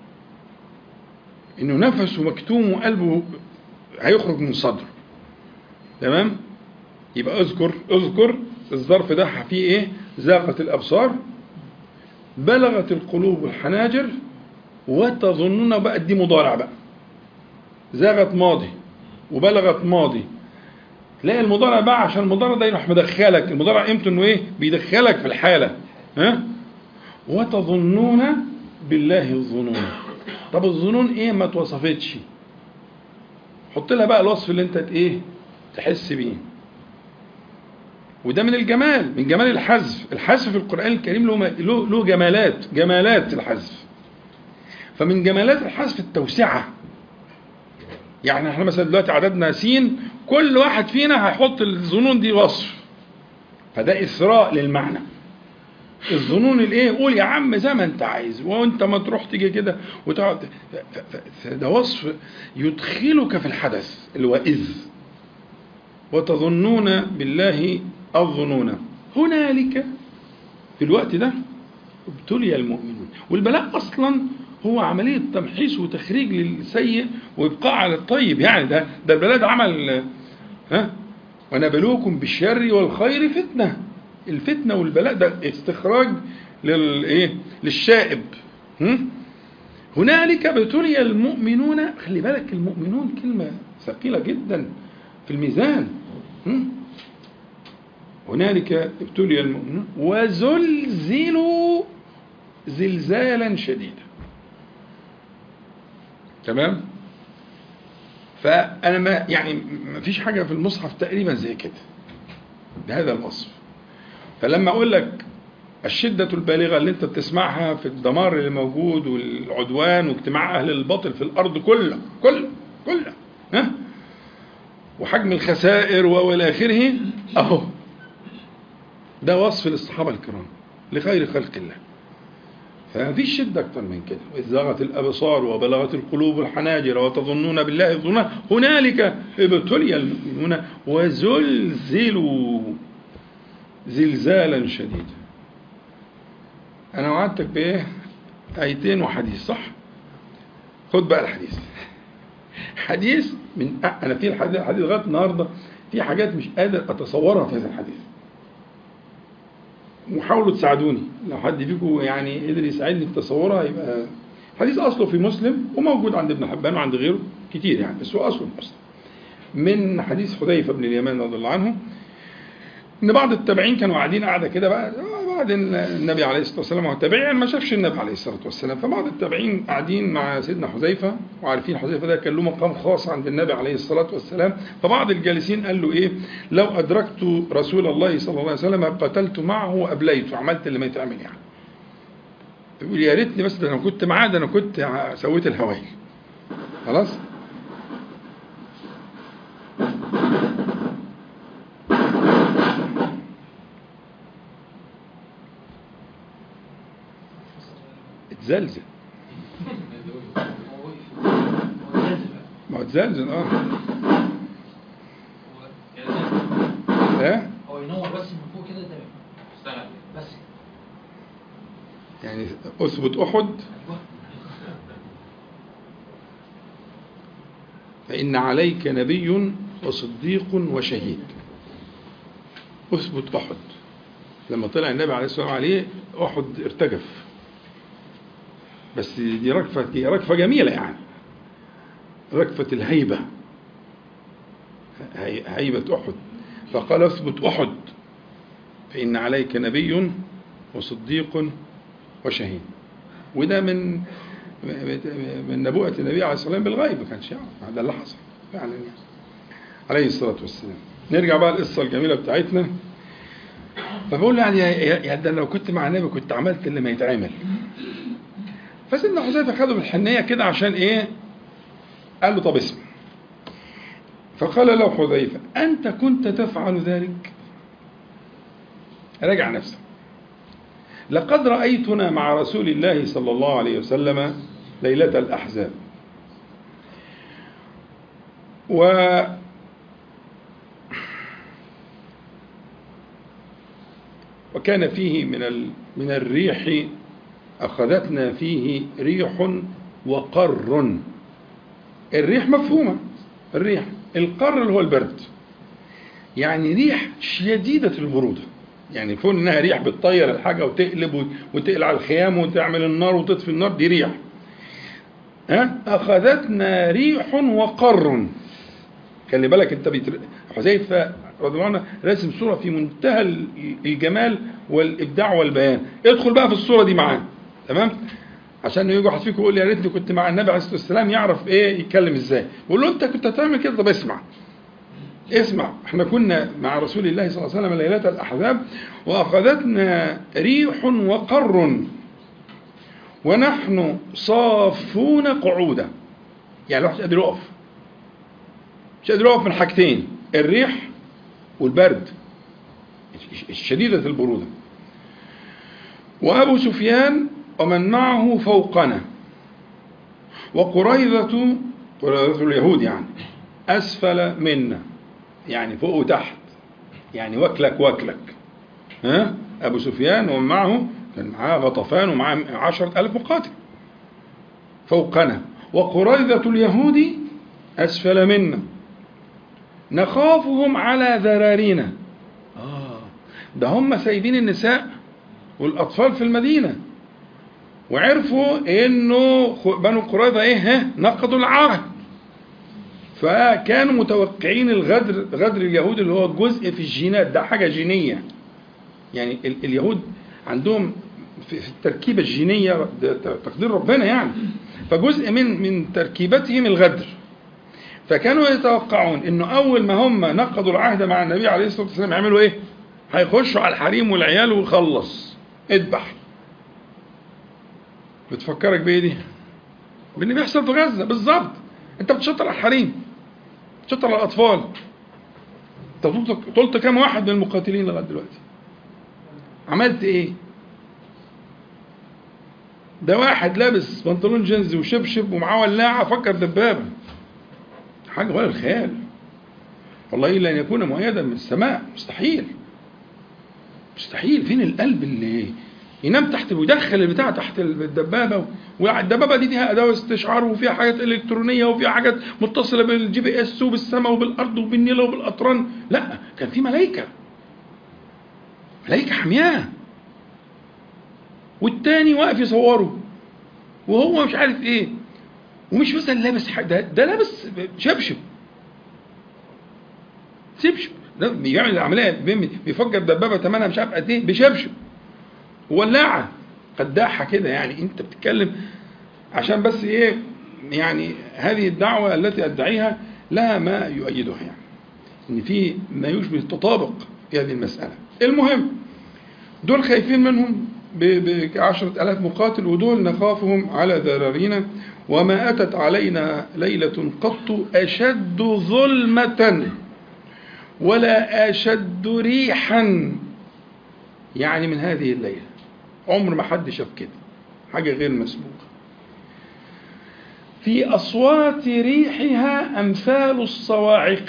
S1: انه نفسه مكتوم وقلبه هيخرج من صدره تمام يبقى اذكر اذكر الظرف ده فيه ايه زاغت الابصار بلغت القلوب الحناجر وتظنون بقى دي مضارع بقى زاغت ماضي وبلغت ماضي تلاقي المضارع بقى عشان المضارع ده يروح مدخلك المضارع قيمته انه ايه بيدخلك في الحاله ها وتظنون بالله الظنون طب الظنون ايه ما اتوصفتش حط لها بقى الوصف اللي انت ايه تحس بيه وده من الجمال من جمال الحذف الحذف في القرآن الكريم له له له جمالات جمالات الحذف فمن جمالات الحذف التوسعة يعني احنا مثلا دلوقتي عددنا سين كل واحد فينا هيحط الظنون دي وصف فده إثراء للمعنى الظنون الايه قول يا عم زي ما انت عايز وانت ما تروح تيجي كده وتقعد ف- ف- ف- ده وصف يدخلك في الحدث اللي هو اذ وتظنون بالله الظنون هنالك في الوقت ده ابتلي المؤمنون والبلاء اصلا هو عمليه تمحيص وتخريج للسيء وابقاء على الطيب يعني ده ده البلاء ده عمل ها ونبلوكم بالشر والخير فتنه الفتنه والبلاء ده استخراج للايه للشائب هم؟ هنالك ابتلي المؤمنون خلي بالك المؤمنون كلمه ثقيله جدا في الميزان هم؟ هنالك ابتلي المؤمنون وزلزلوا زلزالا شديدا تمام فانا ما يعني ما فيش حاجه في المصحف تقريبا زي كده بهذا الوصف فلما اقول لك الشدة البالغة اللي انت بتسمعها في الدمار اللي موجود والعدوان واجتماع اهل الباطل في الارض كلها كلها كلها ها وحجم الخسائر والى اخره اهو ده وصف للصحابة الكرام لخير خلق الله فمفيش شدة أكتر من كده وإذ زاغت الأبصار وبلغت القلوب الحناجر وتظنون بالله الظنون هنالك ابتلي المؤمنون وزلزلوا زلزالا شديدا أنا وعدتك بإيه؟ آيتين وحديث صح؟ خد بقى الحديث حديث من أنا في الحديث الحديث لغاية النهاردة في حاجات مش قادر أتصورها في هذا الحديث وحاولوا تساعدوني لو حد فيكم يعني قدر يساعدني في تصورها يبقى حديث اصله في مسلم وموجود عند ابن حبان وعند غيره كتير يعني بس هو اصله في مسلم من حديث حذيفه بن اليمان رضي الله عنه ان بعض التابعين كانوا قاعدين قاعده كده بقى بعد النبي عليه الصلاه والسلام والتابعين يعني ما شافش النبي عليه الصلاه والسلام فبعض التابعين قاعدين مع سيدنا حذيفه وعارفين حذيفه ده كان له مقام خاص عند النبي عليه الصلاه والسلام فبعض الجالسين قال له ايه لو ادركت رسول الله صلى الله عليه وسلم قتلت معه وابليت عملت اللي ما يتعمل يعني يقول يا ريتني بس ده انا كنت معاه ده انا كنت سويت الهوايل خلاص اتزلزل ما هو اتزلزل اه ايه
S2: هو ينور بس من فوق كده تمام
S3: اشتغل
S2: بس
S1: يعني أثبت أحد فإن عليك نبي وصديق وشهيد أثبت أحد لما طلع النبي عليه الصلاة والسلام عليه أحد ارتجف بس دي ركفة دي ركفة جميلة يعني ركفة الهيبة هي- هيبة أحد فقال اثبت أحد فإن عليك نبي وصديق وشهيد وده من من نبوءة النبي عليه الصلاة والسلام بالغيب ما كانش يعرف هذا اللي حصل فعلا يعني عليه الصلاة والسلام نرجع بقى القصة الجميلة بتاعتنا فبقول له يعني يا- يا يا ده لو كنت مع النبي كنت عملت اللي ما يتعمل فسيدنا حذيفة خده بالحنية كده عشان ايه قال له طب اسمع فقال له حذيفة أنت كنت تفعل ذلك راجع نفسك لقد رأيتنا مع رسول الله صلى الله عليه وسلم ليلة الأحزاب و وكان فيه من ال... من الريح أخذتنا فيه ريح وقر الريح مفهومة الريح القر اللي هو البرد يعني ريح شديدة البرودة يعني كون انها ريح بتطير الحاجة وتقلب وت- وتقلع الخيام وتعمل النار وتطفي النار دي ريح ها أخذتنا ريح وقر خلي بالك انت بيتر... حذيفة رضي الله عنه راسم صورة في منتهى ال- الجمال والإبداع والبيان ادخل بقى في الصورة دي معاه تمام عشان يجي واحد فيكم يقول لي يا ريتني كنت مع النبي عليه الصلاة والسلام يعرف ايه يتكلم ازاي بقول له انت كنت هتعمل كده طب اسمع اسمع احنا كنا مع رسول الله صلى الله عليه وسلم ليلة الأحزاب وأخذتنا ريح وقر ونحن صافون قعودا يعني الواحد مش قادر يقف مش قادر يقف من حاجتين الريح والبرد شديدة البرودة وأبو سفيان ومن معه فوقنا وقريظة قريظة اليهود يعني أسفل منا يعني فوق وتحت يعني وكلك وكلك ها أبو سفيان ومن معه كان معاه غطفان ومعاه عشرة ألف مقاتل فوقنا وقريظة اليهود أسفل منا نخافهم على ذرارينا آه ده هم سايبين النساء والأطفال في المدينة وعرفوا إنه خ- بنو قريظة إيه ها نقضوا العهد فكانوا متوقعين الغدر غدر اليهود اللي هو جزء في الجينات ده حاجة جينية يعني ال- اليهود عندهم في في التركيبة الجينية ده ت- تقدير ربنا يعني فجزء من من تركيبتهم الغدر فكانوا يتوقعون انه اول ما هم نقضوا العهد مع النبي عليه الصلاه والسلام يعملوا ايه؟ هيخشوا على الحريم والعيال ويخلص اذبح بتفكرك بايه دي؟ باللي بيحصل في غزه بالظبط انت بتشطر على الحريم بتشطر على الاطفال انت طلت طلت كام واحد من المقاتلين لغايه دلوقتي؟ عملت ايه؟ ده واحد لابس بنطلون جينز وشبشب ومعاه ولاعه فكر دبابه حاجه ولا الخيال والله الا ان يكون مؤيدا من السماء مستحيل مستحيل فين القلب اللي ينام تحت ويدخل البتاع تحت الدبابه والدبابه دي فيها ادوات استشعار وفيها حاجات الكترونيه وفيها حاجات متصله بالجي بي اس وبالسماء وبالارض وبالنيل وبالاطران لا كان في ملائكه ملائكه حمياه والتاني واقف يصوره وهو مش عارف ايه ومش مثلا لابس ح- ده, ده لابس شبشب شبشب ده بيعمل العمليه بيم- بيفجر دبابه ثمنها مش عارف قد ايه بشبشب ولاعه قداحه كده يعني انت بتتكلم عشان بس ايه يعني هذه الدعوه التي ادعيها لها ما يؤيدها يعني ان في ما يشبه التطابق في هذه المساله المهم دول خايفين منهم بعشرة ألاف مقاتل ودول نخافهم على ذرارينا وما أتت علينا ليلة قط أشد ظلمة ولا أشد ريحا يعني من هذه الليلة عمر ما حد شاف كده حاجة غير مسبوقة في أصوات ريحها أمثال الصواعق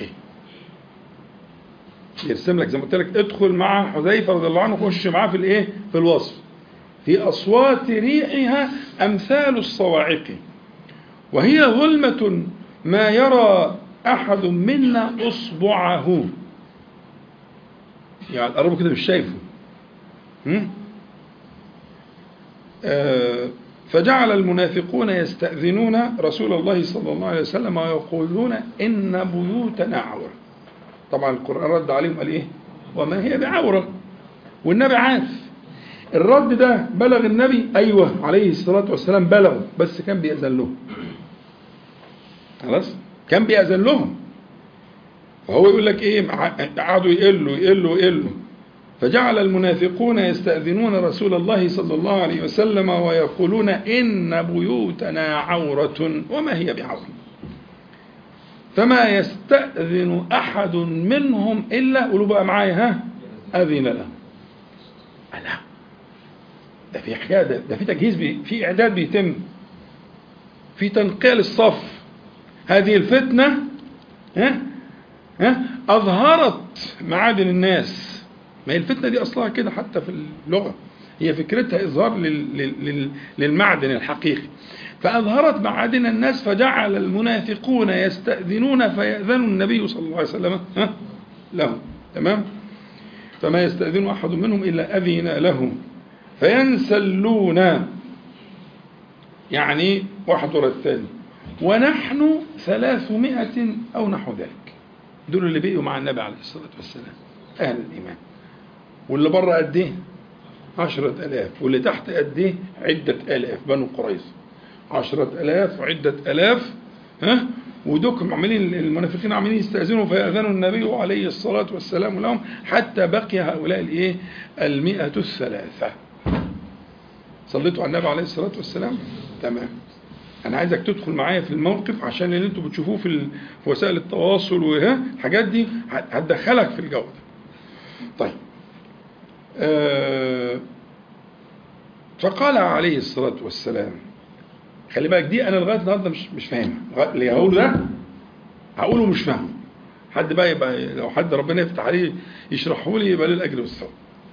S1: يرسم لك زي ما قلت لك ادخل مع حذيفه رضي الله عنه خش معاه في الايه؟ في الوصف. في أصوات ريحها أمثال الصواعق وهي ظلمة ما يرى أحد منا إصبعه يعني قربوا كده مش شايفه هم؟ آه فجعل المنافقون يستأذنون رسول الله صلى الله عليه وسلم ويقولون إن بيوتنا عورة طبعا القرآن رد عليهم قال إيه وما هي بعورة والنبي عارف الرد ده بلغ النبي أيوة عليه الصلاة والسلام بلغه بس كان بيأذن لهم خلاص كان بيأذن لهم فهو يقول لك ايه قعدوا يقلوا يقلوا يقلوا فجعل المنافقون يستأذنون رسول الله صلى الله عليه وسلم ويقولون إن بيوتنا عورة وما هي بعورة فما يستأذن أحد منهم إلا قولوا بقى معايا ها أذن له لا ده في حكاية ده, ده في تجهيز بي في إعداد بيتم في تنقية للصف هذه الفتنة ها ها أظهرت معادن الناس ما هي الفتنة دي أصلها كده حتى في اللغة هي فكرتها إظهار لل للمعدن الحقيقي فأظهرت معادن الناس فجعل المنافقون يستأذنون فيأذن النبي صلى الله عليه وسلم ها لهم تمام فما يستأذن أحد منهم إلا أذن له فينسلون يعني واحد ورا الثاني ونحن ثلاثمائة أو نحو ذلك دول اللي بقيوا مع النبي عليه الصلاة والسلام أهل الإيمان واللي بره قد إيه؟ عشرة ألاف واللي تحت قد إيه؟ عدة ألاف بنو قريظة عشرة ألاف وعدة ألاف ها ودوكم عمالين المنافقين عمالين يستأذنوا فيأذنوا النبي عليه الصلاة والسلام لهم حتى بقي هؤلاء الإيه؟ المئة الثلاثة صليتوا على النبي عليه الصلاة والسلام تمام أنا عايزك تدخل معايا في الموقف عشان اللي أنتوا بتشوفوه في, في وسائل التواصل وها الحاجات دي هتدخلك في الجو ده. طيب آه فقال عليه الصلاة والسلام خلي بالك دي أنا لغاية النهارده مش مش فاهمها اللي هقوله ده هقوله مش فاهمه حد بقى يبقى لو حد ربنا يفتح عليه يشرحه لي يبقى له الأجر والثواب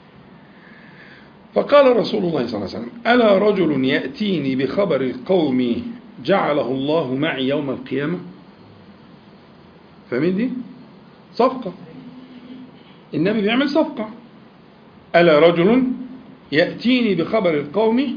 S1: فقال رسول الله صلى الله عليه وسلم ألا رجل يأتيني بخبر القوم جعله الله معي يوم القيامة فاهمين دي صفقة النبي بيعمل صفقة ألا رجل يأتيني بخبر القوم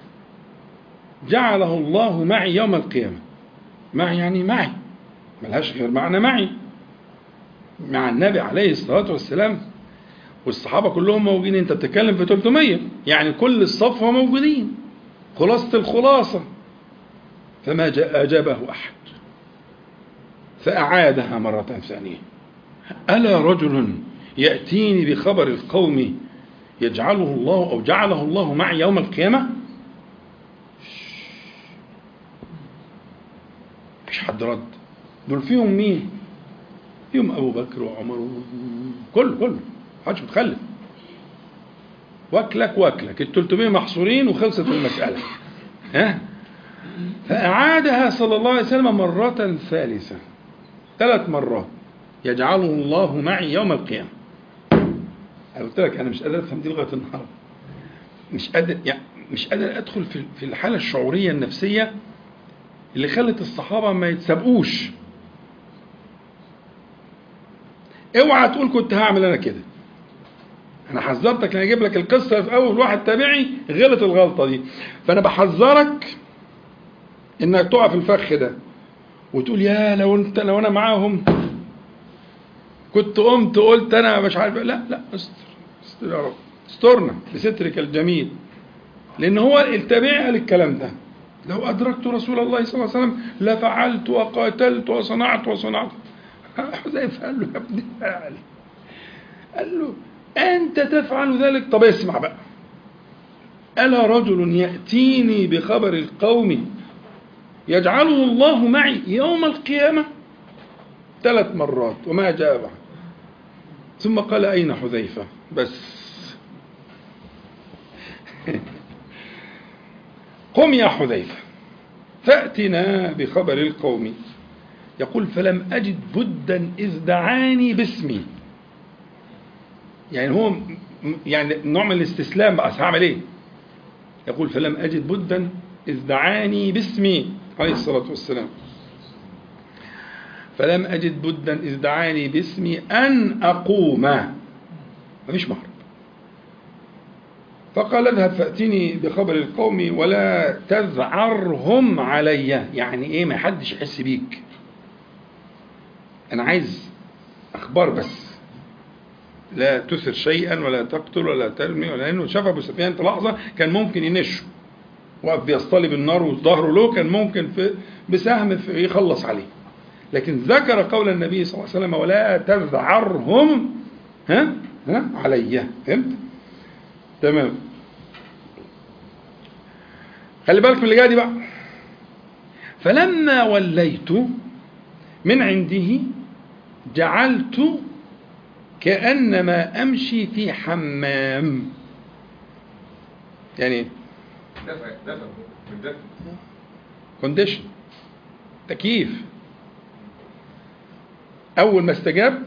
S1: جعله الله معي يوم القيامة معي يعني معي ملهاش غير معنى معي مع النبي عليه الصلاة والسلام والصحابة كلهم موجودين انت بتتكلم في 300 يعني كل الصفوة موجودين خلاصة الخلاصة فما جاء أجابه أحد فأعادها مرة ثانية ألا رجل يأتيني بخبر القوم يجعله الله أو جعله الله معي يوم القيامة مفيش حد رد دول فيهم مين فيهم أبو بكر وعمر كله كله محدش متخلف واكلك واكلك ال 300 محصورين وخلصت المسألة ها فأعادها صلى الله عليه وسلم مرة ثالثة ثلاث مرات يجعله الله معي يوم القيامة أنا قلت لك أنا مش قادر أفهم دي لغاية النهاردة مش قادر يعني مش قادر أدخل في في الحالة الشعورية النفسية اللي خلت الصحابة ما يتسابقوش اوعى تقول كنت هعمل انا كده انا حذرتك لان اجيب لك القصه في اول واحد تابعي غلط الغلطه دي فانا بحذرك انك تقع في الفخ ده وتقول يا لو انت لو انا معاهم كنت قمت قلت انا مش عارف لا لا استر استر يا رب استرنا بسترك الجميل لان هو التابعي قال الكلام ده لو ادركت رسول الله صلى الله عليه وسلم لفعلت وقاتلت وصنعت وصنعت حذيفه قال له يا ابني فعل قال له أنت تفعل ذلك طب اسمع بقى ألا رجل يأتيني بخبر القوم يجعله الله معي يوم القيامة ثلاث مرات وما جاء بعد ثم قال أين حذيفة بس قم يا حذيفة فأتنا بخبر القوم يقول فلم أجد بدا إذ دعاني باسمي يعني هو يعني نوع من الاستسلام بقى هعمل ايه يقول فلم أجد بدا إذ دعاني باسمي عليه الصلاة والسلام فلم أجد بدا إذ دعاني باسمي أن أقوم مفيش مهرب فقال اذهب فأتني بخبر القوم ولا تذعرهم علي يعني ايه ما حدش يحس بيك انا عايز اخبار بس لا تثر شيئا ولا تقتل ولا ترمي ولا انه شاف ابو سفيان في لحظه كان ممكن ينشه وقف بيصطلب النار وظهره له كان ممكن في بسهم في يخلص عليه لكن ذكر قول النبي صلى الله عليه وسلم ولا تذعرهم ها ها علي فهمت تمام خلي بالك من اللي جاي دي بقى فلما وليت من عنده جعلت كأنما أمشي في حمام يعني
S2: دفع دفع بالدفع
S1: كونديشن تكييف أول ما استجاب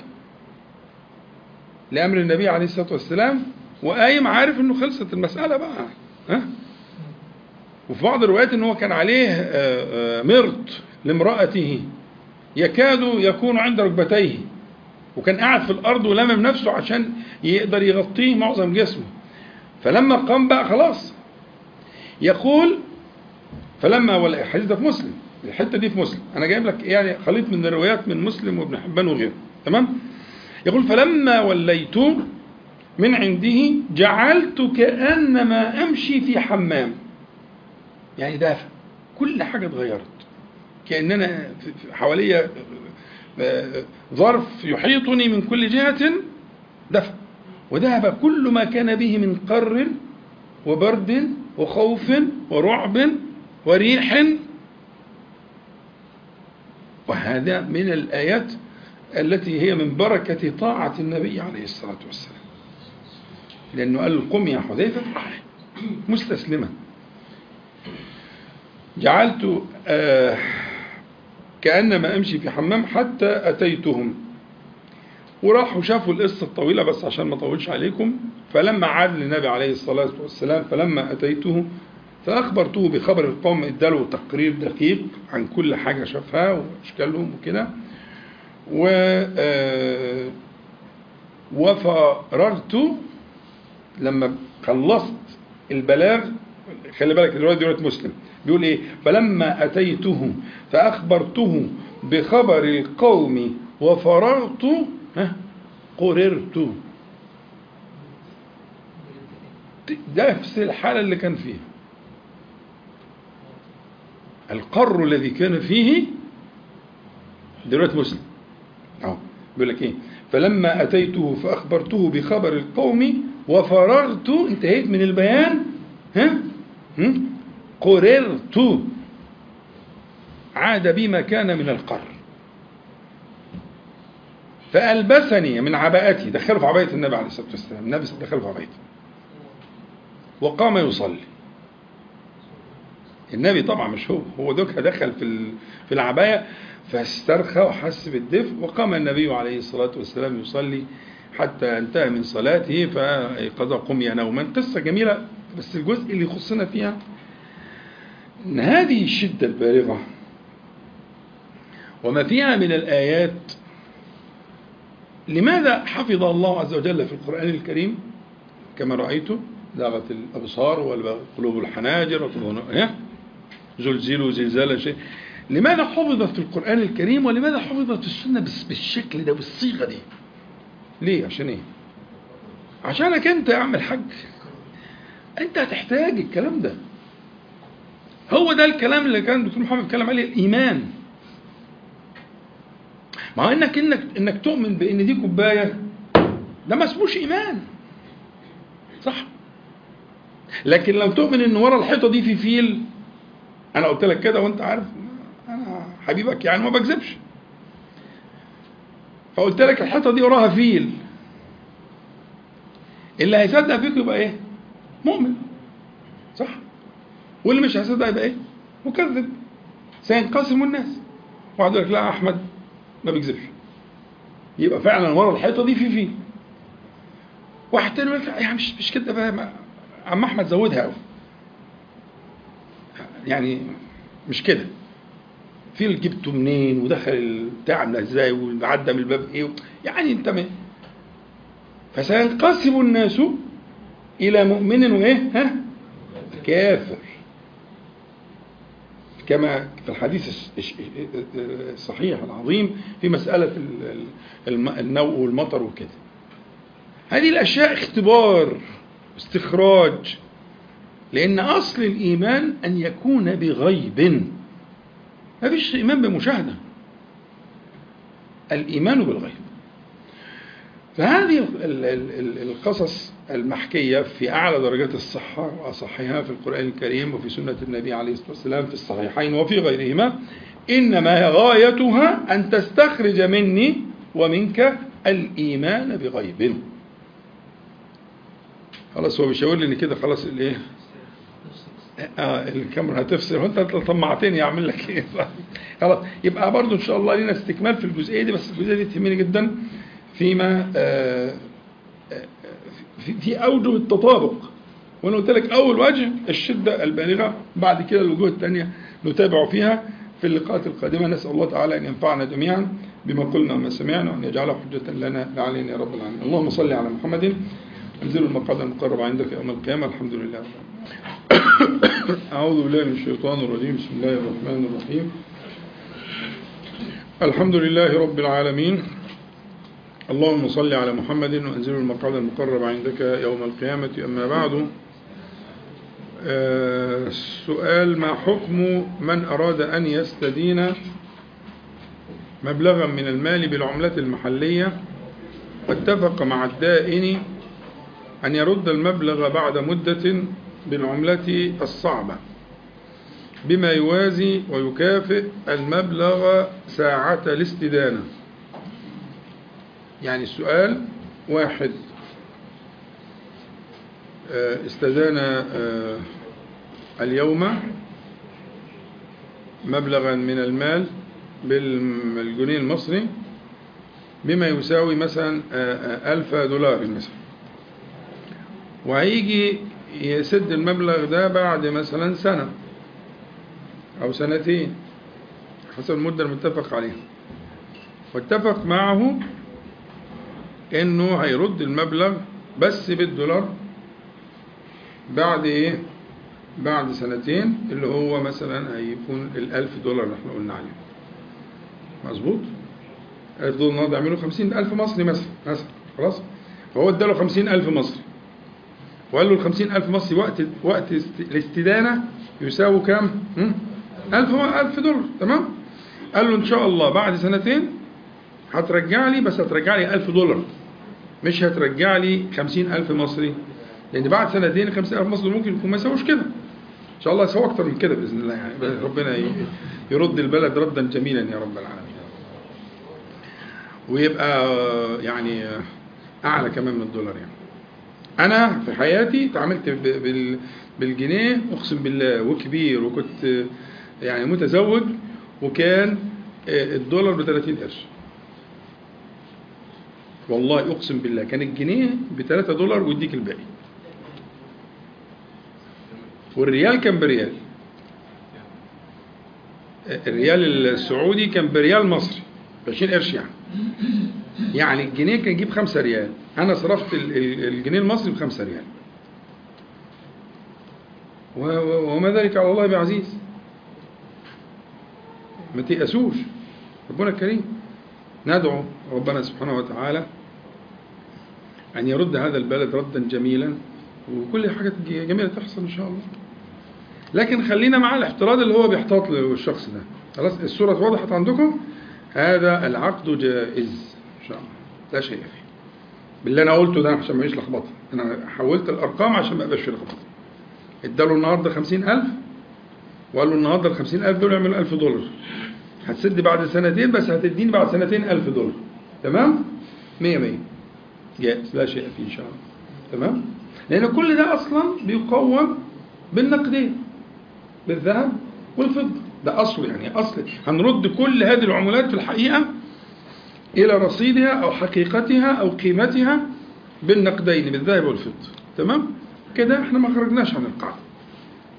S1: لأمر النبي عليه الصلاة والسلام وقايم عارف إنه خلصت المسألة بقى ها وفي بعض الروايات إن هو كان عليه آه، آه، مرط لامرأته يكاد يكون عند ركبتيه وكان قاعد في الأرض ولمم نفسه عشان يقدر يغطيه معظم جسمه فلما قام بقى خلاص يقول فلما ولا الحديث ده في مسلم الحته دي في مسلم انا جايب لك يعني خليط من الروايات من مسلم وابن حبان وغيره تمام يقول فلما وليت من عنده جعلت كانما امشي في حمام يعني دافع كل حاجه اتغيرت كاننا في- في- حواليا آه، ظرف يحيطني من كل جهه دفع وذهب كل ما كان به من قر وبرد وخوف ورعب وريح وهذا من الآيات التي هي من بركة طاعة النبي عليه الصلاة والسلام لأنه قال قم يا حذيفة مستسلما جعلت آه كأنما أمشي في حمام حتى أتيتهم وراحوا شافوا القصة الطويلة بس عشان ما أطولش عليكم فلما عاد للنبي عليه الصلاة والسلام فلما أتيته فأخبرته بخبر القوم اداله تقرير دقيق عن كل حاجة شافها وأشكالهم وكده و آه، وفررت لما خلصت البلاغ خلي بالك الرواية دي رواية مسلم بيقول ايه فلما أتيته فأخبرته بخبر القوم وفررت ها قررت ده نفس الحالة اللي كان فيها القر الذي كان فيه دلوقتي مسلم اهو بيقول لك ايه فلما اتيته فاخبرته بخبر القوم وفرغت انتهيت من البيان ها هم؟ قررت عاد بي ما كان من القر فألبسني من عباءتي دخله في عباية النبي عليه الصلاة والسلام النبي دخله في عبايته وقام يصلي النبي طبعا مش هو هو دوكا دخل في ال- في العباية فاسترخى وحس بالدفء وقام النبي عليه الصلاة والسلام يصلي حتى انتهى من صلاته فأيقظ قمي نوما قصة جميلة بس الجزء اللي يخصنا فيها ان هذه الشدة البالغة وما فيها من الآيات لماذا حفظ الله عز وجل في القرآن الكريم كما رأيت زاغت الأبصار والقلوب الحناجر وتظن إيه؟ زلزلوا زلزالا شيء لماذا حفظت في القرآن الكريم ولماذا حفظت في السنة بس- بالشكل ده بالصيغة دي ليه عشان ايه عشانك انت يا عم الحاج انت هتحتاج الكلام ده هو ده الكلام اللي كان الدكتور محمد بيتكلم عليه الايمان ما هو انك انك انك تؤمن بان دي كوبايه ده ما اسموش ايمان صح لكن لو تؤمن ان ورا الحيطه دي في فيل انا قلت لك كده وانت عارف انا حبيبك يعني ما بكذبش فقلت لك الحيطه دي وراها فيل اللي هيصدق فيك يبقى ايه مؤمن صح واللي مش هيصدق يبقى ايه مكذب سينقسم الناس واحد يقول لك لا يا احمد ما بيكذبش يبقى فعلا ورا الحيطه دي في فيل واحد تاني يقول لك لا يا عم مش مش كده بقى ما- عم احمد زودها قوي يعني مش كده في اللي جبته منين ودخل البتاع عامله ازاي وعدى من الباب ايه يعني انت من فسينقسم الناس الى مؤمن وايه ها كافر كما في الحديث الس- الش- الصحيح العظيم في مسألة ال- ال- الم- النوء والمطر وكده هذه الأشياء اختبار استخراج لأن أصل الإيمان أن يكون بغيب ما فيش إيمان بمشاهدة الإيمان بالغيب فهذه ال- ال- ال- القصص المحكية في أعلى درجات الصحة وأصحها في القرآن الكريم وفي سنة النبي عليه الصلاة والسلام في الصحيحين وفي غيرهما إنما هي غايتها أن تستخرج مني ومنك الإيمان بغيب خلاص هو بيشاور لي ان كده خلاص الايه اه الكاميرا هتفصل وانت طمعتني اعمل لك ايه خلاص يبقى برضو ان شاء الله لينا استكمال في الجزئيه دي بس الجزئيه دي تهمني جدا فيما آه آه، في, في اوجه التطابق وانا قلت لك اول وجه الشده البالغه بعد كده الوجوه الثانيه نتابع فيها في اللقاءات القادمه نسال الله تعالى ان ينفعنا جميعا بما قلنا وما سمعنا وان يجعله حجه لنا لا علينا يا رب العالمين اللهم صل على محمد انزلوا المقعد المقرب عندك يوم القيامه الحمد لله رب العالمين أعوذ بالله من الشيطان الرجيم بسم الله الرحمن الرحيم الحمد لله رب العالمين اللهم صل على محمد وأنزل المقعد المقرب عندك يوم القيامة أما بعد آه، سؤال ما حكم من أراد أن يستدين مبلغا من المال بالعملة المحلية واتفق مع الدائن أن يرد المبلغ بعد مدة بالعملة الصعبة بما يوازي ويكافئ المبلغ ساعة الاستدانة يعني السؤال واحد آه، استدان آه، اليوم مبلغا من المال بالجنيه المصري بما يساوي مثلا آه، آه، ألف دولار مثلا وهيجي يسد المبلغ ده بعد مثلا سنة أو سنتين حسب المدة المتفق عليها واتفق معه إنه هيرد المبلغ بس بالدولار بعد إيه؟ بعد سنتين اللي هو مثلا هيكون الألف دولار اللي احنا قلنا عليه مظبوط؟ الألف دولار النهارده يعملوا خمسين ألف مصري مثلا مثلا خلاص؟ فهو اداله خمسين ألف مصري وقال له الخمسين ألف مصري وقت وقت است- الاستدانة يساوي كام؟ هم؟ ألف ألف دولار تمام؟ قال له إن شاء الله بعد سنتين هترجع لي بس هترجع لي ألف دولار مش هترجع لي خمسين ألف مصري لأن بعد سنتين خمسين ألف مصري ممكن يكون ما يساويش كده إن شاء الله يساوي أكتر من كده بإذن الله يعني ربنا ي- يرد البلد ردا جميلا يا رب العالمين ويبقى يعني أعلى كمان من الدولار يعني انا في حياتي تعاملت ب- بال- بالجنيه اقسم بالله وكبير وكنت يعني متزوج وكان الدولار ب 30 قرش والله اقسم بالله كان الجنيه ب 3 دولار ويديك الباقي والريال كان بريال الريال السعودي كان بريال مصري ب 20 قرش يعني يعني الجنيه كان يجيب 5 ريال انا صرفت ال- ال- الجنيه المصري ب 5 ريال و- و- وما ذلك على الله بعزيز ما تيأسوش ربنا كريم ندعو ربنا سبحانه وتعالى أن يرد هذا البلد ردا جميلا وكل حاجة جميلة تحصل إن شاء الله لكن خلينا مع الاحتراض اللي هو بيحتاط له الشخص ده خلاص الصورة وضحت عندكم هذا العقد جائز إن شاء الله لا شيء فيه باللي أنا قلته ده عشان ما يبقاش لخبطة أنا حولت الأرقام عشان ما يبقاش في لخبطة اداله النهارده 50000 وقال له النهارده ال 50000 دول يعملوا 1000 دولار هتسد بعد سنتين بس هتديني بعد سنتين 1000 دولار تمام 100 100 جائز لا شيء فيه ان شاء الله تمام لان كل ده اصلا بيقوم بالنقدين بالذهب والفضه ده اصله يعني اصل هنرد كل هذه العملات في الحقيقه الى رصيدها او حقيقتها او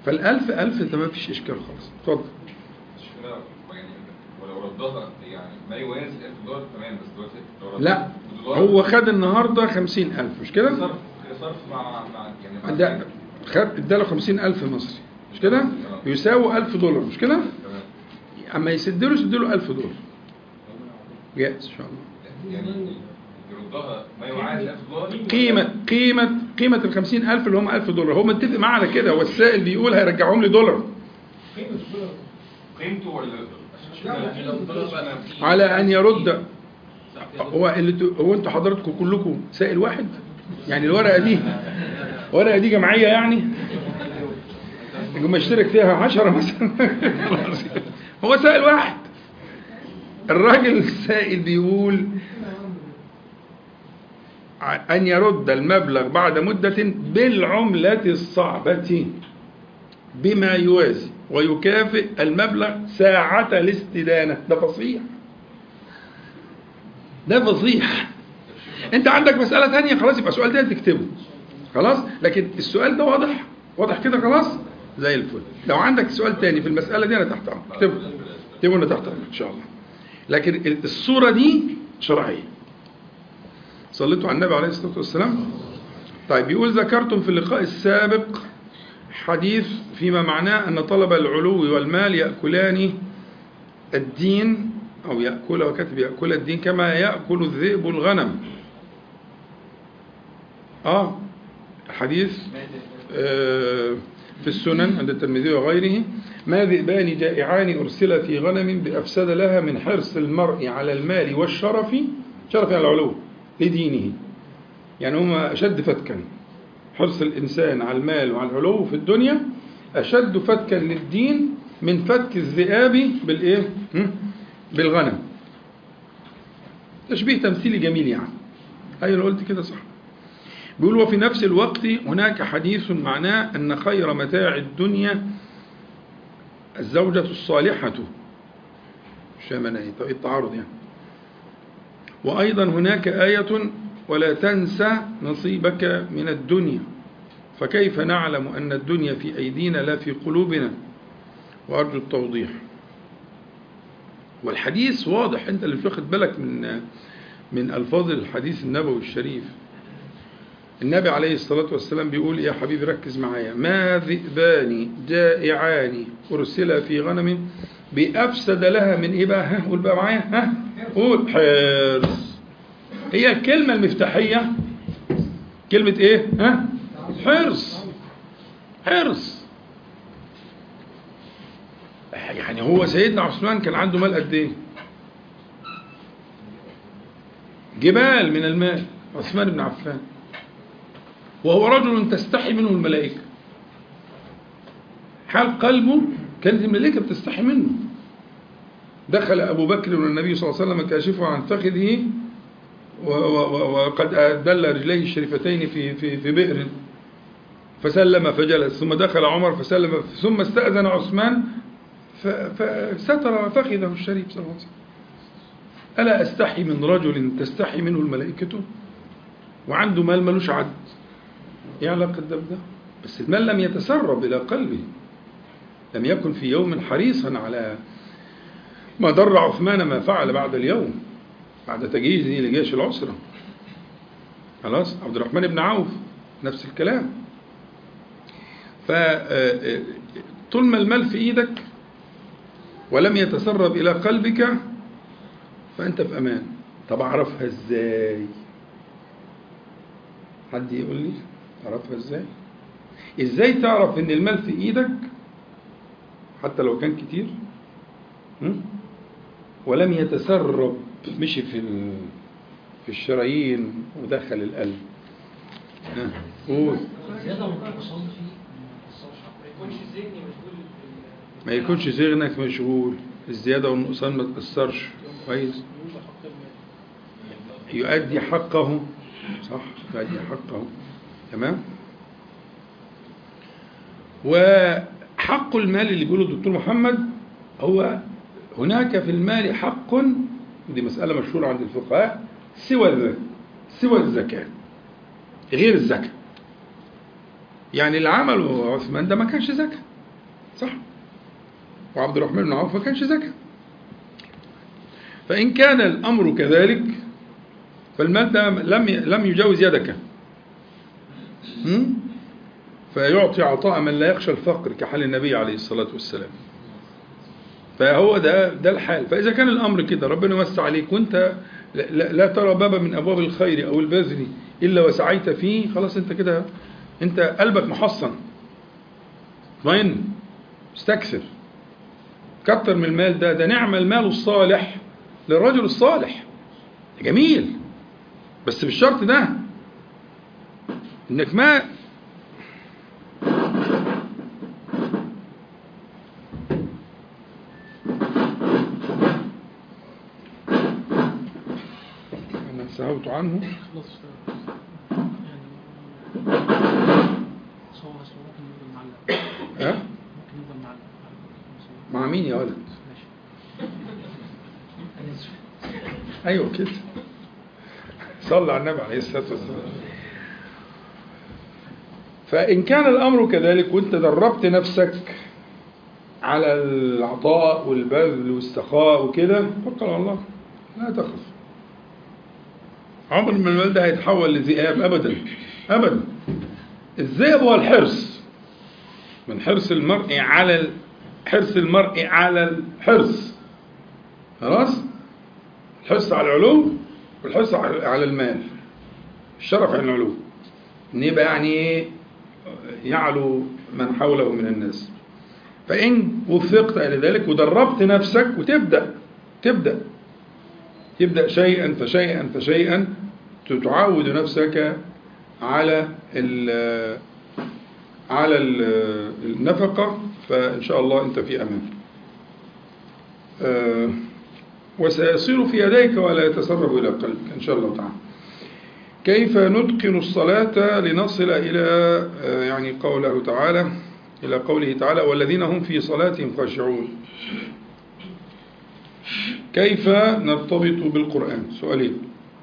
S1: فالألف ألف ده ما فيش إشكال خالص اتفضل
S2: مش كده يعني ولو ردها يعني ما يوازي 1000 دولار تمام بس دلوقتي لو ردها
S1: لا
S2: بدولار،
S1: هو خد النهاردة خمسين ألف مش كده؟
S2: صرف كده صرف مع مع يعني مع
S1: ده خد اداله خمسين ألف مصري مش كده؟ يساوي ألف دولار مش كده؟
S2: تمام
S1: أما يسدله يسدله ألف دولار جائز إن شاء الله
S2: يعني يردها ما يعادل 1000 دولار
S1: قيمة قيمة قيمة ال 50000 اللي هم 1000 دولار هو متفق معاه على كده هو السائل بيقول هيرجعهم لي دولار
S2: قيمته ولا
S1: على أن يرد هو اللي ت- هو أنتوا حضراتكم كلكم سائل واحد يعني الورقة دي الورقة دي جمعية يعني يقوم اشترك فيها عشرة مثلا خلاص. هو سائل واحد الراجل السائل بيقول ع- أن يرد المبلغ بعد مدة بالعملة الصعبة بما يوازي ويكافئ المبلغ ساعة الاستدانة ده فصيح ده فصيح انت عندك مسألة تانية خلاص يبقى السؤال ده تكتبه خلاص لكن السؤال ده واضح واضح كده خلاص زي الفل لو عندك سؤال تاني في المسألة دي انا تحت امرك اكتبه اكتبه انا تحت امرك ان شاء الله لكن ال- الصورة دي شرعية صليتوا على النبي عليه الصلاة والسلام طيب يقول ذكرتم في اللقاء السابق حديث فيما معناه أن طلب العلو والمال يأكلان الدين أو يأكل وكتب يأكل الدين كما يأكل الذئب الغنم آه الحديث آه في السنن عند الترمذي وغيره ما ذئبان جائعان أرسل في غنم بأفسد لها من حرص المرء على المال والشرف شرف على العلو لدينه يعني هما أشد فتكا حرص الإنسان على المال وعلى العلو في الدنيا أشد فتكا للدين من فتك الذئاب بالإيه؟ هم؟ بالغنم تشبيه تمثيلي جميل يعني أيوة أنا قلت كده صح بيقول وفي نفس الوقت هناك حديث معناه أن خير متاع الدنيا الزوجة الصالحة مش فاهم أنا إيه طب إيه التعارض يعني وأيضا هناك آية ولا تنسى نصيبك من الدنيا فكيف نعلم أن الدنيا في أيدينا لا في قلوبنا وأرجو التوضيح والحديث واضح أنت اللي مش واخد بالك من من ألفاظ الحديث النبوي الشريف النبي عليه الصلاة والسلام بيقول يا حبيبي ركز معايا ما ذئبان جائعان أرسل في غنم بأفسد لها من إيه بقى ها قول بقى معايا ها قول حرص هي الكلمة المفتاحية كلمة إيه ها حرص حرص يعني هو سيدنا عثمان كان عنده مال قد إيه جبال من المال عثمان بن عفان وهو رجل تستحي منه الملائكة حال قلبه كانت الملائكة بتستحي منه دخل أبو بكر والنبي صلى الله عليه وسلم كاشفه عن فخذه و- و- و- وقد دل رجليه الشريفتين في في في بئر فسلم فجلس ثم دخل عمر فسلم ثم استأذن عثمان ف- فستر فخذه الشريف صلى الله عليه وسلم ألا أستحي من رجل تستحي منه الملائكة وعنده مال ملوش عد ايه علاقة ده بده؟ بس المال لم يتسرب إلى قلبه لم يكن في يوم حريصا على ما ضر عثمان ما فعل بعد اليوم بعد تجهيزه لجيش العسرة خلاص عبد الرحمن بن عوف نفس الكلام ف طول ما المال في ايدك ولم يتسرب الى قلبك فانت في امان طب اعرفها ازاي حد يقول لي تعرفها ازاي ازاي تعرف ان المال في ايدك حتى لو كان كتير م? ولم يتسرب مشي في ال- في الشرايين ودخل القلب ها، قول
S3: زيادة والنقصان فيه ما
S4: يكونش ذهني مشغول بال-
S1: ما يكونش ذهنك مشغول الزيادة والنقصان ما تأثرش كويس يؤدي حقه صح يؤدي حقه تمام وحق المال اللي بيقوله الدكتور محمد هو هناك في المال حق دي مسألة مشهورة عند الفقهاء سوى الزكاة سوى الزكاة غير الزكاة يعني اللي عمله عثمان ده ما كانش زكاة صح وعبد الرحمن بن عوف ما كانش زكى فإن كان الأمر كذلك فالمال ده لم لم يجاوز يدك هم؟ فيعطي عطاء من لا يخشى الفقر كحال النبي عليه الصلاة والسلام فهو ده ده الحال فإذا كان الأمر كده ربنا وسع عليك وأنت لا, لا, لا ترى بابا من أبواب الخير أو البذل إلا وسعيت فيه خلاص أنت كده أنت قلبك محصن اطمئن استكثر كتر من المال ده ده نعم المال الصالح للرجل الصالح جميل بس بالشرط ده انك ما انا سهوت عنه
S3: خلاص يعني صور صور ممكن نفضل معلق
S1: ها
S3: ممكن نفضل معلق
S1: مع مين يا ولد
S3: ماشي أنا آسف.
S1: ايوه كده صلى على النبي عليه الصلاه والسلام فان كان الامر كذلك وانت دربت نفسك على العطاء والبذل والسخاء وكده توكل على الله لا تخف عمر ما المال ده هيتحول لذئاب ابدا ابدا الذئب هو الحرص من حرص المرء على ال- حرص المرء على الحرص خلاص الحرص على العلو والحرص على على المال الشرف عن العلو ان يبقى يعني ايه يعلو من حوله من الناس فان وفقت الى ذلك ودربت نفسك وتبدا تبدا تبدا شيئا فشيئا فشيئا تعود نفسك على ال على ال- النفقه فان شاء الله انت في امان آه، وسيصير في يديك ولا يتسرب إلى قلبك إن شاء الله تعالى كيف نتقن الصلاة لنصل إلى آه، يعني قوله تعالى إلى قوله تعالى والذين هم في صلاتهم خاشعون كيف نرتبط بالقرآن سؤالين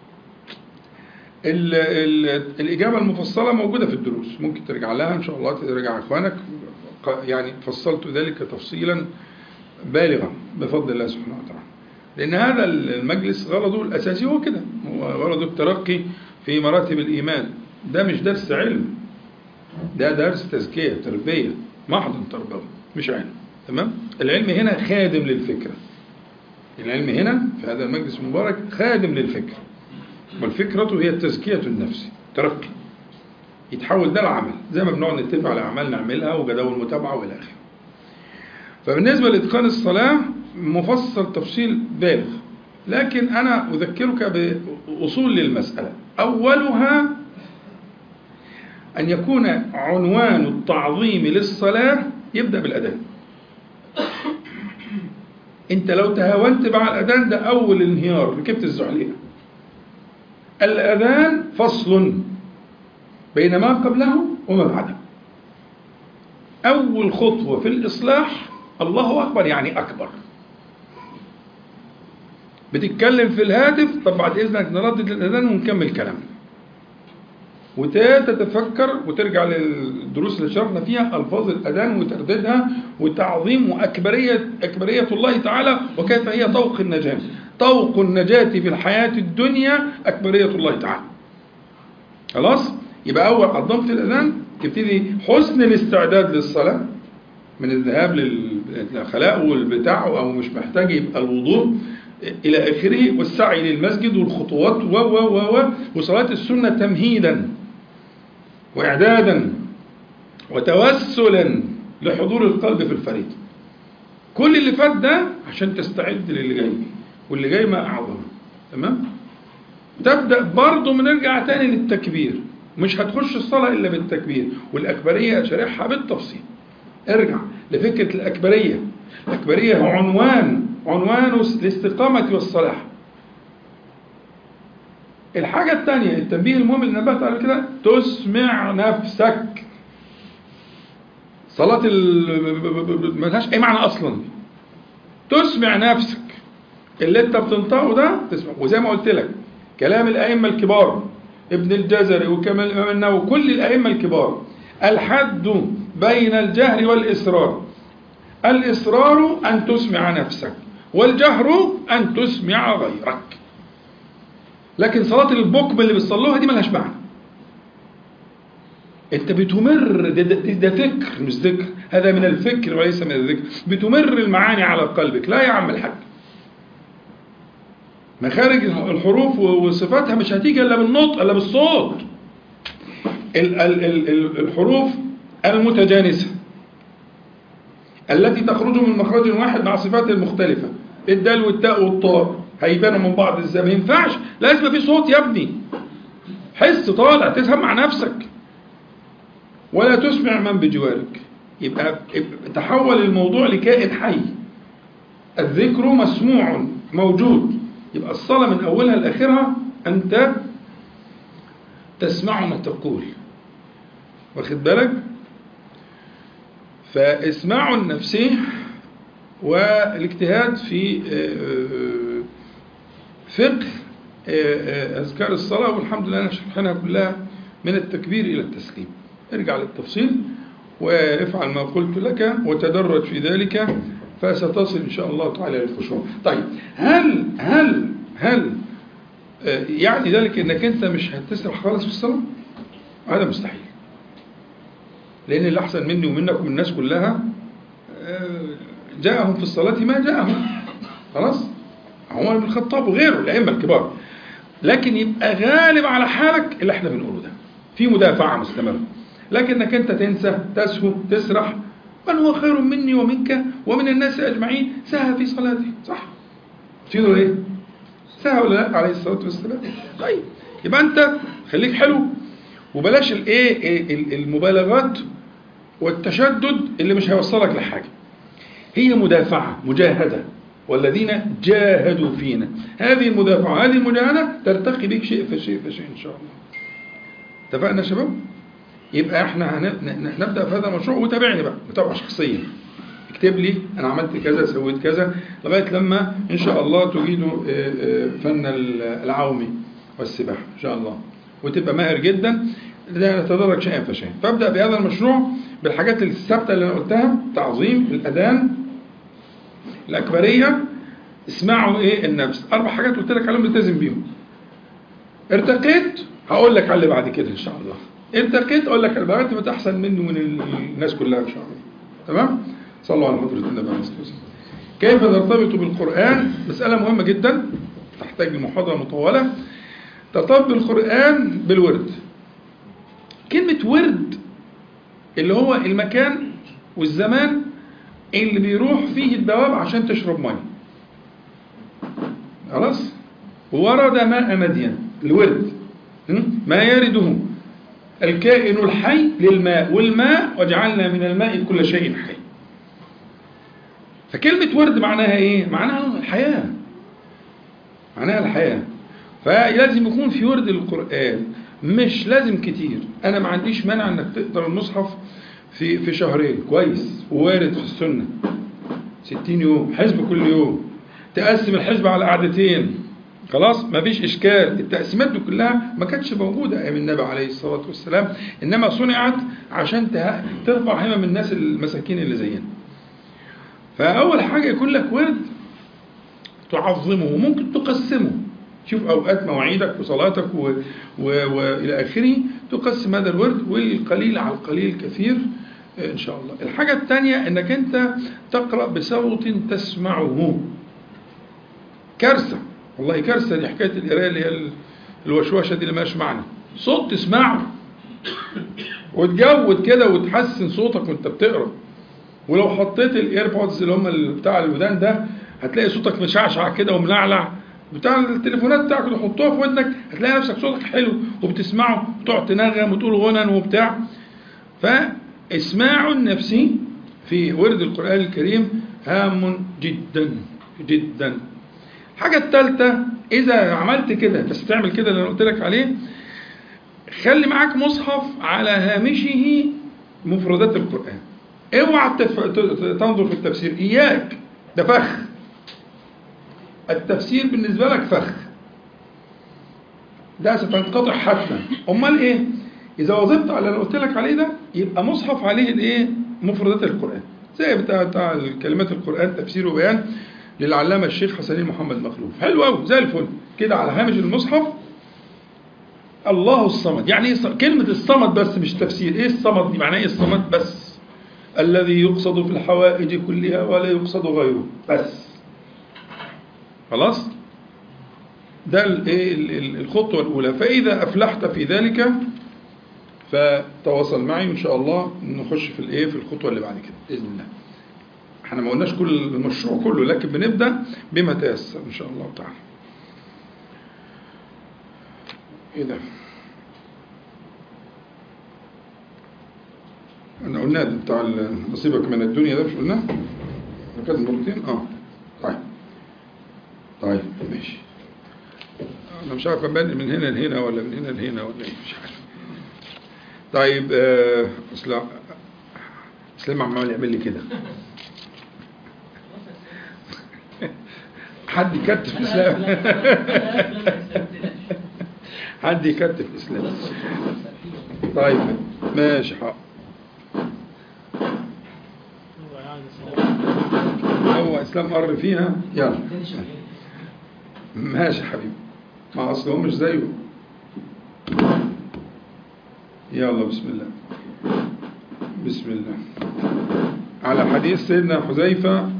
S1: ال ال الإجابة المفصلة موجودة في الدروس ممكن ترجع لها إن شاء الله ترجع إخوانك ق- يعني فصلت ذلك تفصيلا بالغا بفضل الله سبحانه وتعالى لأن هذا المجلس غرضه الأساسي هو كده هو غرضه الترقي في مراتب الإيمان ده مش درس علم ده درس تزكية تربية محض تربوي مش علم تمام العلم هنا خادم للفكرة العلم هنا في هذا المجلس المبارك خادم للفكرة والفكرة هي التزكية النفس ترقي يتحول ده لعمل زي ما بنقعد نتفق على أعمال نعملها وجداول متابعة وإلى آخره فبالنسبة لإتقان الصلاة مفصل تفصيل بالغ لكن أنا أذكرك بأصول للمسألة أولها أن يكون عنوان التعظيم للصلاة يبدأ بالأذان أنت لو تهاونت مع الأذان ده أول انهيار ركبت الزحلية الأذان فصل بين ما قبله وما بعده أول خطوة في الإصلاح الله أكبر يعني أكبر بتتكلم في الهاتف طب بعد إذنك نردد الأذان ونكمل كلامنا وتتفكر وترجع للدروس اللي شرحنا فيها ألفاظ الأذان وترددها وتعظيم وأكبرية أكبرية الله تعالى وكيف هي طوق النجاة طوق النجاة في الحياة الدنيا أكبرية الله تعالى خلاص يبقى أول عظمت الأذان تبتدي حسن الاستعداد للصلاة من الذهاب للخلاء والبتاع أو مش محتاج يبقى الوضوء إلى آخره والسعي للمسجد والخطوات و و و و وصلاة السنة تمهيدا وإعدادا وتوسلا لحضور القلب في الفريضة كل اللي فات ده عشان تستعد للي جاي واللي جاي ما أعظم تمام تبدأ برضه بنرجع تاني للتكبير مش هتخش الصلاة إلا بالتكبير والأكبرية شارحها بالتفصيل ارجع لفكرة الأكبرية الأكبرية هو عنوان عنوان الاستقامة والصلاح الحاجة الثانية التنبيه المهم اللي نبهت على كده تسمع نفسك صلاة ال... ملهاش أي معنى أصلا تسمع نفسك اللي أنت بتنطقه ده تسمع وزي ما قلت لك كلام الأئمة الكبار ابن الجزري وكمال الإمام النووي كل الأئمة الكبار الحد بين الجهر والإسرار الإصرار أن تسمع نفسك والجهر أن تسمع غيرك لكن صلاة البكم اللي بتصلوها دي ملهاش معنى انت بتمر ده, ده, ده فكر مش ذكر هذا من الفكر وليس من الذكر بتمر المعاني على قلبك لا يا عم الحاج مخارج الحروف وصفاتها مش هتيجي الا بالنطق الا بالصوت ال- ال- ال- ال- الحروف المتجانسه التي تخرج من مخرج واحد مع صفات المختلفه الدال والتاء والطاء هيبانوا من بعض ازاي ما ينفعش لازم يبقى في صوت يا ابني حس طالع تفهم مع نفسك ولا تسمع من بجوارك يبقى يبقى تحول الموضوع لكائن حي الذكر مسموع موجود يبقى الصلاة من أولها لآخرها أنت تسمع ما تقول واخد بالك فاسماع النفسي والاجتهاد في آه، فقه آه، أذكار الصلاة والحمد لله أنا شرحناها كلها من التكبير إلى التسليم ارجع للتفصيل وافعل ما قلت لك وتدرج في ذلك فستصل إن شاء الله تعالى للخشوع طيب هل هل هل آه، يعني ذلك انك انت مش هتسرح خالص في الصلاة هذا مستحيل لان اللي احسن مني ومنك ومن الناس كلها آه، جاءهم في الصلاة ما جاءهم خلاص عمر بن الخطاب وغيره الأئمة الكبار لكن يبقى غالب على حالك اللي احنا بنقوله ده في مدافعة مستمرة لكنك انت تنسى تسهو تسرح من هو خير مني ومنك ومن الناس اجمعين سهى في صلاته صح تقول ايه سهى ولا لا عليه الصلاه والسلام طيب يبقى انت خليك حلو وبلاش الايه إيه المبالغات والتشدد اللي مش هيوصلك لحاجه هي مدافعه مجاهده والذين جاهدوا فينا هذه المدافعه هذه المجاهده ترتقي بك شيء فشيء فشيء ان شاء الله اتفقنا يا شباب يبقى احنا هن- ن- نبدا في هذا المشروع وتابعني بقى متابعه شخصيه اكتب لي انا عملت كذا سويت كذا لغايه لما ان شاء الله تجيد آه، آه، فن ال- العوم والسباحه ان شاء الله وتبقى ماهر جدا ده نتدرج شيئا فشيئا فابدا بهذا المشروع بالحاجات الثابته اللي انا قلتها تعظيم الاذان الاكبريه اسمعوا ايه النفس اربع حاجات قلت لك عليهم التزم بيهم ارتقيت هقول لك على اللي بعد كده ان شاء الله ارتقيت اقول لك البعض تبقى احسن مني ومن الناس كلها ان شاء الله تمام صلوا على حضره النبي عليه الصلاه والسلام كيف نرتبط بالقران مساله مهمه جدا تحتاج لمحاضره مطوله ترتبط بالقران بالورد كلمه ورد اللي هو المكان والزمان اللي بيروح فيه الدواب عشان تشرب ميه خلاص ورد ماء مدين الورد م? ما يرده الكائن الحي للماء والماء وجعلنا من الماء كل شيء حي فكلمة ورد معناها ايه؟ معناها الحياة معناها الحياة فلازم يكون في ورد القرآن مش لازم كتير أنا ما عنديش مانع إنك تقدر المصحف في في شهرين كويس ووارد في السنة 60 يوم حزب كل يوم تقسم الحزب على قعدتين خلاص ما فيش اشكال التقسيمات دي كلها ما كانتش موجوده ايام النبي عليه الصلاه والسلام انما صنعت عشان ته- ترفع همم الناس المساكين اللي زينا فاول حاجه يكون لك ورد تعظمه وممكن تقسمه شوف اوقات مواعيدك وصلاتك و... و... والى اخره تقسم هذا الورد والقليل على القليل كثير ان شاء الله الحاجه الثانيه انك انت تقرا بصوت تسمعه كارثه والله كارثه دي حكايه القرايه اللي هي ال- الوشوشه دي اللي مالهاش معنى صوت تسمعه وتجود كده وتحسن صوتك وانت بتقرا ولو حطيت الايربودز اللي هم ال- بتاع الودان ده هتلاقي صوتك مشعشع كده وملعلع بتاع التليفونات بتاعك اللي حطوها في ودنك هتلاقي نفسك صوتك حلو وبتسمعه وتقعد تنغم وتقول غنن وبتاع فاسماع النفسي في ورد القرآن الكريم هام جدا جدا الحاجة الثالثة إذا عملت كده بس تعمل كده اللي أنا قلت لك عليه خلي معاك مصحف على هامشه مفردات القرآن اوعى تف... ت- تنظر في التفسير إياك ده فخ التفسير بالنسبة لك فخ ده ستنقطع حتما امال ايه اذا واظبت على اللي قلت لك عليه ده يبقى مصحف عليه الايه مفردات القران زي بتاع بتاع كلمات القرآن تفسير وبيان للعلامة الشيخ حسنين محمد مخلوف حلو قوي زي الفل كده على هامش المصحف الله الصمد يعني إيه الص- كلمة الصمد بس مش تفسير ايه الصمد دي معناه ايه الصمد بس الذي يقصد في الحوائج كلها ولا يقصد غيره بس خلاص ده ال- إيه ال- ال- الخطوة الأولى فإذا أفلحت في ذلك فتواصل معي إن شاء الله نخش في الإيه في الخطوة اللي بعد كده بإذن الله احنا ما قلناش كل المشروع كله لكن بنبدأ بما تيسر إن شاء الله تعالى إيه ده أنا قلنا ده بتاع ال- نصيبك من الدنيا ده مش قلناه؟ كانت مرتين؟ اه طيب طيب ماشي أنا مش عارف أبان من هنا لهنا ولا من هنا لهنا ولا إيه مش عارف طيب آه، أصل إسلام عمال يعمل لي كده حد يكتف إسلام حد يكتف إسلام طيب ماشي حق
S3: هو يعني سلام
S1: هو إسلام قر فيها يلا ماشي يا حبيبي ما أصل هو مش زيه يلا بسم الله بسم الله على حديث سيدنا حذيفة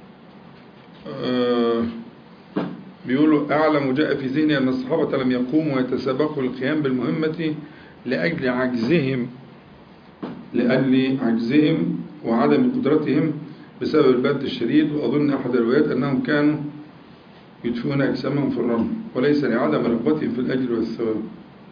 S1: آه، بيقولوا أعلم جاء في ذهني أن الصحابة لم يقوموا ويتسابقوا القيام بالمهمة لأجل عجزهم لأجل عجزهم وعدم قدرتهم بسبب البرد الشديد وأظن أحد الروايات أنهم كانوا يدفون أجسامهم في الرمل وليس لعدم رغبتهم في الأجر والثواب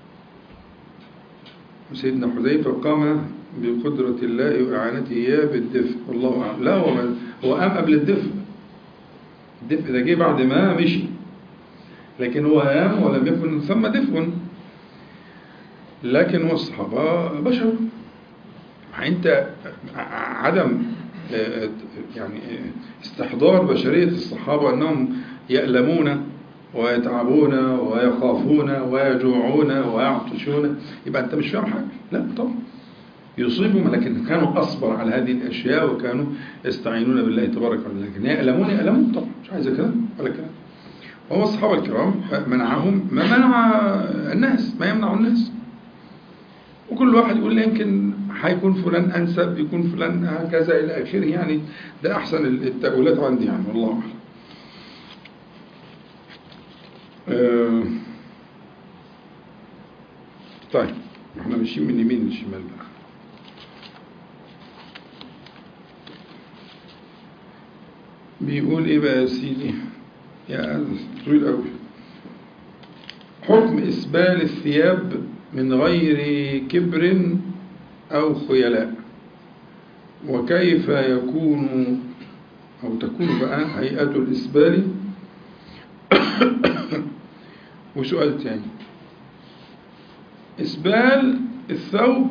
S1: سيدنا حذيفة قام بقدرة الله وإعانته إياه بالدفء والله أعلم لا هو هو قام قبل الدفء الدفء ده جه بعد ما مشي لكن هو قام ولم يكن ثم دفء لكن هو الصحابة بشر أنت عدم آه، يعني آه، استحضار بشرية الصحابة أنهم يألمون ويتعبون ويخافون ويجوعون ويعطشون يبقى أنت مش فاهم حاجة لا طبعا يصيبهم لكن كانوا أصبر على هذه الأشياء وكانوا يستعينون بالله تبارك وتعالى لكن يألمون يألمون طبعا مش عايز كده ولا كده وهو الصحابة الكرام منعهم ما منع الناس ما يمنع الناس وكل واحد يقول لي يمكن هيكون فلان أنسب يكون فلان هكذا إلى آخره يعني ده أحسن التأويلات عندي يعني والله أعلم آه، طيب احنا ماشيين من اليمين للشمال بقى بيقول ايه بقى يا سيدي يا طويل قوي حكم إسبال الثياب من غير كبر أو خيلاء وكيف يكون أو تكون بقى هيئة الإسبال وسؤال تاني إسبال الثوب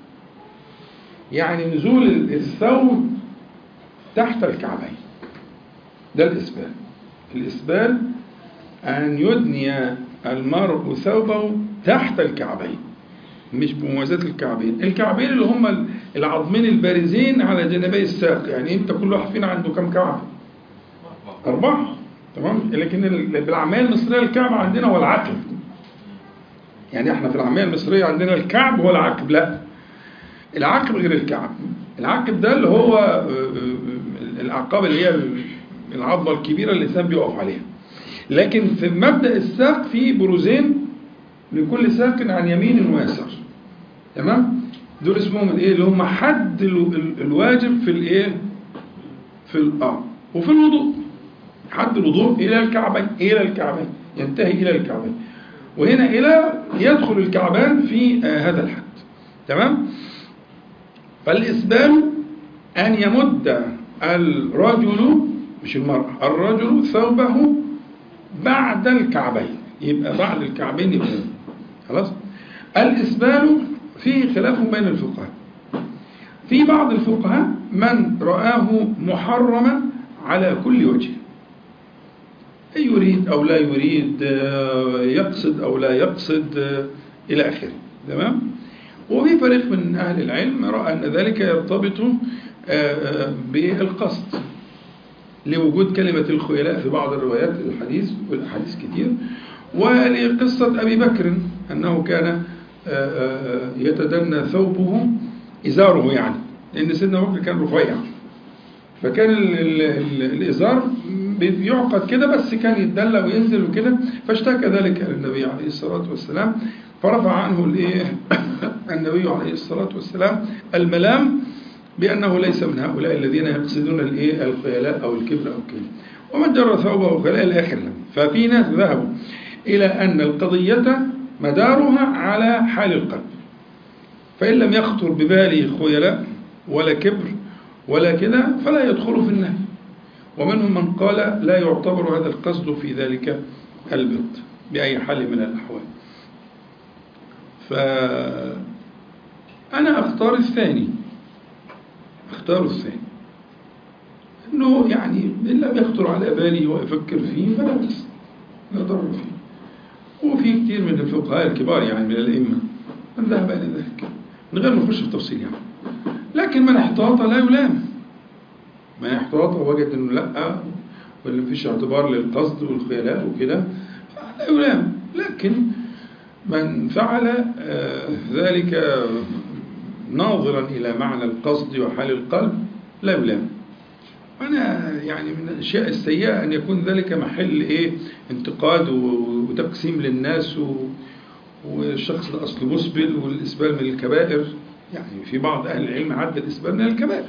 S1: يعني نزول الثوب تحت الكعبين ده الإسبال الإسبال أن يدني المرء ثوبه تحت الكعبين مش بموازاة الكعبين الكعبين اللي هم العظمين البارزين على جانبي الساق يعني انت كل واحد فينا عنده كم كعب أربعة تمام لكن ال- بالعامية المصرية الكعب عندنا هو العقب يعني احنا في العامية المصرية عندنا الكعب هو العقب لا العقب غير الكعب العقب ده اللي هو آه، آه، الأعقاب اللي هي العظمة الكبيرة اللي الإنسان بيقف عليها لكن في مبدأ الساق في بروزين لكل ساق عن يمين ويسار تمام دول اسمهم الايه اللي هم حد ال- ال- الواجب في الايه في الاه وفي الوضوء حد الوضوء الى الكعبين الى الكعبين ينتهي الى الكعبين وهنا الى يدخل الكعبان في آه هذا الحد تمام فالإسبال أن يمد الرجل مش المرأة الرجل ثوبه بعد الكعبين يبقى بعد الكعبين يبقى خلاص الإسبال فيه خلاف بين الفقهاء في بعض الفقهاء من رآه محرما على كل وجه يريد أو لا يريد آه، يقصد أو لا يقصد آه، إلى آخره تمام وفي فريق من أهل العلم رأى أن ذلك يرتبط آه، آه، بالقصد لوجود كلمة الخيلاء في بعض الروايات الحديث والأحاديث كتير ولقصة أبي بكر أنه كان آه، آه، يتدنى ثوبه إزاره يعني لأن سيدنا أبو بكر كان رفيع فكان ال ال ال الإزار بيعقد كده بس كان يتدلى وينزل وكده فاشتكى ذلك للنبي عليه الصلاة والسلام فرفع عنه الإيه النبي عليه الصلاة والسلام الملام بأنه ليس من هؤلاء الذين يقصدون الإيه الخيلاء أو الكبر أو كده ومن جر ثوبه خيلاء إلى آخر ففي ناس ذهبوا إلى أن القضية مدارها على حال القلب فإن لم يخطر بباله خيلاء ولا كبر ولا كده فلا يدخل في النهي ومنهم من قال لا يعتبر هذا القصد في ذلك البط بأي حال من الأحوال فأنا أختار الثاني أختار الثاني أنه يعني إن لم يخطر على بالي ويفكر فيه فلا بأس لا ضرر فيه وفي كثير من الفقهاء الكبار يعني من الأئمة من ذهب إلى ذلك من غير ما نخش في التفصيل يعني لكن من احتاط لا يلام من احتاط ووجد انه لا ولا مفيش اعتبار للقصد والخيلاء وكده فلا يلام لكن من فعل آه، ذلك ناظرا إلى معنى القصد وحال القلب لا يلام أنا يعني من الأشياء السيئة أن يكون ذلك محل إيه انتقاد و- وتقسيم للناس و والشخص ده أصله مسبل والإسبال من الكبائر يعني في بعض أهل العلم عد الإسبال من الكبائر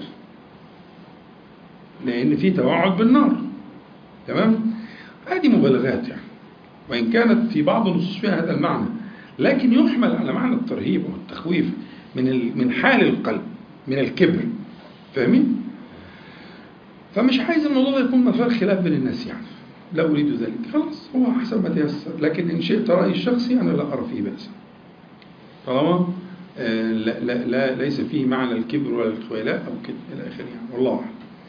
S1: لأن في توعد بالنار تمام هذه مبالغات يعني وإن كانت في بعض النصوص فيها هذا المعنى لكن يحمل على معنى الترهيب والتخويف من ال- من حال القلب من الكبر فاهمين؟ فمش عايز الموضوع ده يكون مثار خلاف بين الناس يعني لا أريد ذلك خلاص هو حسب ما تيسر لكن إن شئت رأيي الشخصي أنا لا أرى فيه بأسا طالما آه، لا, لا, لا ليس فيه معنى الكبر ولا الخيلاء أو كده إلى آخره يعني والله أعلم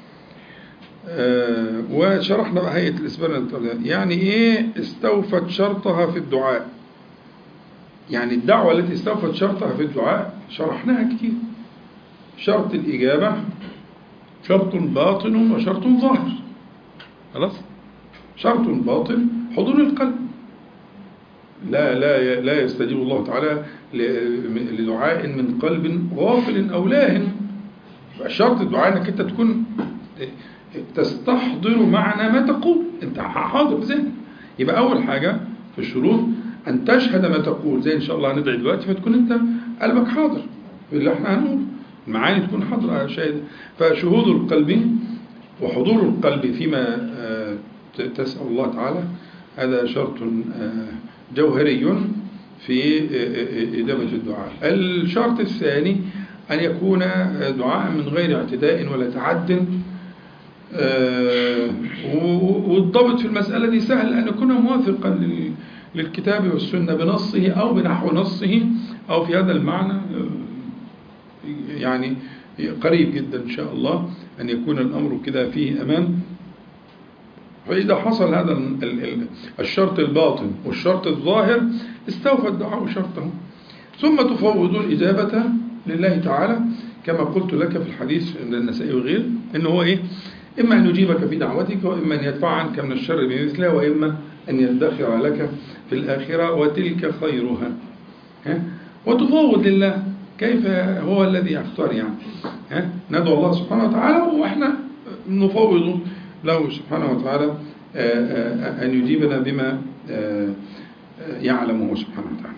S1: آه، وشرحنا بقى هيئة الإسبان والإنترنت. يعني إيه استوفت شرطها في الدعاء يعني الدعوة التي استوفت شرطها في الدعاء شرحناها كتير شرط الإجابة شرط باطن وشرط ظاهر خلاص شرط باطن حضور القلب لا لا لا يستجيب الله تعالى ل- لدعاء من قلب غافل أو لاهن يبقى شرط الدعاء انك انت تكون تستحضر معنى ما تقول انت حاضر في ذهنك يبقى اول حاجه في الشروط ان تشهد ما تقول زي ان شاء الله هندعي دلوقتي فتكون انت قلبك حاضر في اللي احنا هنقول المعاني تكون حاضره شاهد فشهود القلب وحضور القلب فيما آه، ت- تسأل الله تعالى هذا شرط آه، جوهري في آه، آه، إجابة الدعاء الشرط الثاني أن يكون آه، دعاء من غير اعتداء ولا تعد آه، و- والضبط في المسألة دي سهل أن يكون موافقا لل- للكتاب والسنة بنصه أو بنحو نصه أو في هذا المعنى آه، يعني قريب جدا إن شاء الله أن يكون الأمر كده فيه أمان فإذا حصل هذا ال- ال- الشرط الباطن والشرط الظاهر استوفى الدعاء شرطه ثم تفوض الإجابة لله تعالى كما قلت لك في الحديث عند النسائي وغير إن هو إيه إما أن يجيبك في دعوتك وإما أن يدفع عنك من الشر بمثله وإما أن يدخر لك في الآخرة وتلك خيرها ها؟ وتفوض لله كيف هو الذي يختار يعني ها؟ ندعو الله سبحانه وتعالى وإحنا نفوض له سبحانه وتعالى آه، آه، أن يجيبنا بما آه، آه، يعلمه سبحانه وتعالى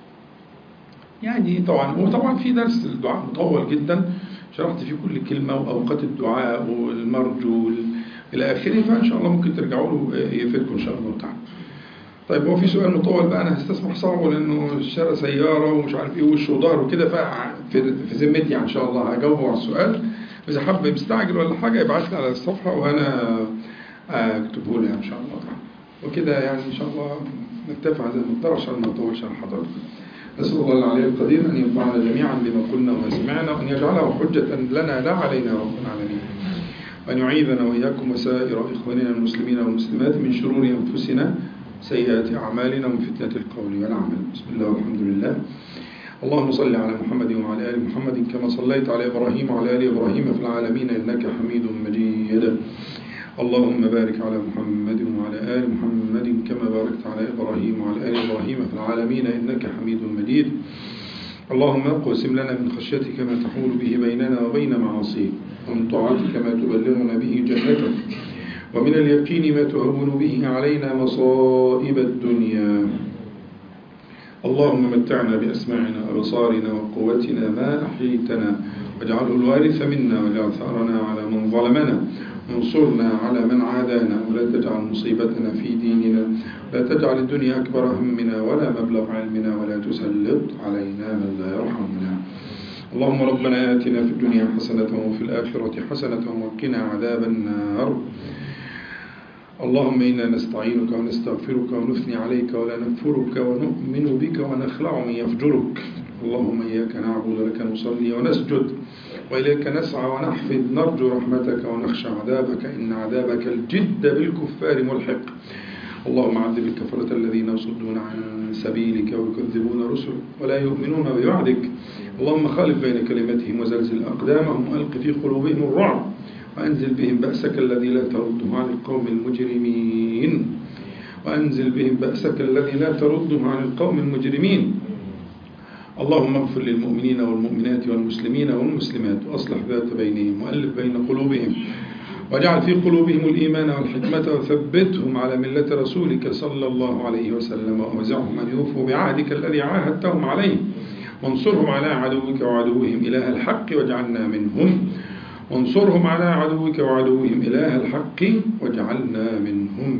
S1: يعني طبعا هو طبعا في درس الدعاء مطول جدا شرحت فيه كل كلمة وأوقات الدعاء والمرجو وال- إلى آخره فإن شاء الله ممكن ترجعوا له آه، يفيدكم إن شاء الله تعالى طيب هو في سؤال مطول بقى أنا هستسمح صعبه لأنه اشترى سيارة ومش عارف إيه وش وظهر وكده ففي في ذمتي يعني إن شاء الله هجاوبه على السؤال إذا حب مستعجل ولا حاجة يبعت لي على الصفحة وأنا آه، أكتبه له إن شاء الله تعالى وكده يعني إن شاء الله نكتفي على هذا المقدار عشان ما نطولش على حضرتك نسأل الله العلي القدير أن ينفعنا جميعا بما قلنا وما سمعنا وأن يجعله حجة لنا لا علينا يا رب العالمين وأن يعيذنا وإياكم وسائر إخواننا المسلمين والمسلمات من شرور أنفسنا سيئات أعمالنا ومن فتنة القول والعمل بسم الله والحمد لله اللهم صل على محمد وعلى آل محمد كما صليت على إبراهيم وعلى آل إبراهيم في العالمين إنك حميد مجيد اللهم بارك على محمد وعلى آل محمد كما باركت على إبراهيم وعلى آل إبراهيم في العالمين إنك حميد مجيد اللهم اقسم لنا من خشيتك ما تحول به بيننا وبين معاصيك ومن طاعتك ما تبلغنا به جنتك ومن اليقين ما تهون به علينا مصائب الدنيا اللهم متعنا بأسماعنا وأبصارنا وقوتنا ما أحييتنا واجعله الوارث منا واجعل ثأرنا على من ظلمنا وانصرنا على من عادانا ولا تجعل مصيبتنا في ديننا لا تجعل الدنيا أكبر همنا ولا مبلغ علمنا ولا تسلط علينا من لا يرحمنا اللهم ربنا آتنا في الدنيا حسنة وفي الآخرة حسنة وقنا عذاب النار اللهم إنا نستعينك ونستغفرك ونثني عليك ولا نكفرك ونؤمن بك ونخلع من يفجرك اللهم إياك نعبد لك نصلي ونسجد وإليك نسعى ونحفد نرجو رحمتك ونخشى عذابك إن عذابك الجد بالكفار ملحق اللهم عذب الكفرة الذين يصدون عن سبيلك ويكذبون رسلك ولا يؤمنون بوعدك اللهم خالف بين كلمتهم وزلزل أقدامهم وألق في قلوبهم الرعب وأنزل بهم بأسك الذي لا ترده عن القوم المجرمين وأنزل بهم بأسك الذي لا ترده عن القوم المجرمين اللهم اغفر للمؤمنين والمؤمنات والمسلمين والمسلمات وأصلح ذات بينهم وألف بين قلوبهم واجعل في قلوبهم الإيمان والحكمة وثبتهم على ملة رسولك صلى الله عليه وسلم وأوزعهم أن يوفوا بعهدك الذي عاهدتهم عليه وانصرهم على عدوك وعدوهم إله الحق واجعلنا منهم وانصرهم على عدوك وعدوهم إله الحق واجعلنا منهم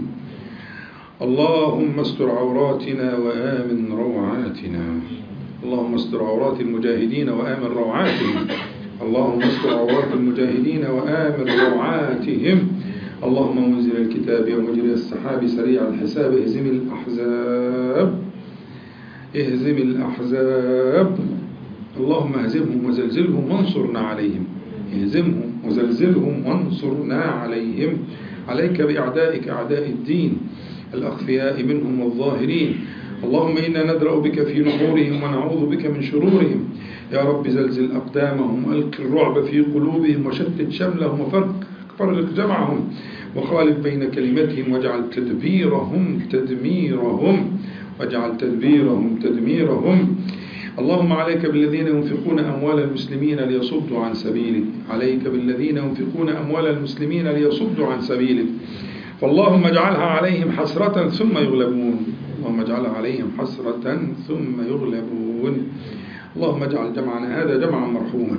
S1: اللهم استر عوراتنا وآمن روعاتنا اللهم استر عورات المجاهدين وآمن روعاتهم اللهم استر عورات المجاهدين وآمن روعاتهم اللهم منزل الكتاب ومجري السحاب سريع الحساب اهزم الأحزاب اهزم الأحزاب اللهم اهزمهم وزلزلهم وانصرنا عليهم اهزمهم وزلزلهم وانصرنا عليهم عليك بأعدائك أعداء الدين الأخفياء منهم والظاهرين اللهم إنا ندرأ بك في نحورهم ونعوذ بك من شرورهم يا رب زلزل أقدامهم وألق الرعب في قلوبهم وشتت شملهم وفرق فرق جمعهم وخالف بين كلمتهم واجعل تدبيرهم تدميرهم واجعل تدبيرهم تدميرهم اللهم عليك بالذين ينفقون أموال المسلمين ليصدوا عن سبيلك عليك بالذين ينفقون أموال المسلمين ليصدوا عن سبيلك فاللهم اجعلها عليهم حسرة ثم يغلبون اللهم اجعلها عليهم حسرة ثم يغلبون اللهم اجعل جمعنا هذا جمعا مرحوما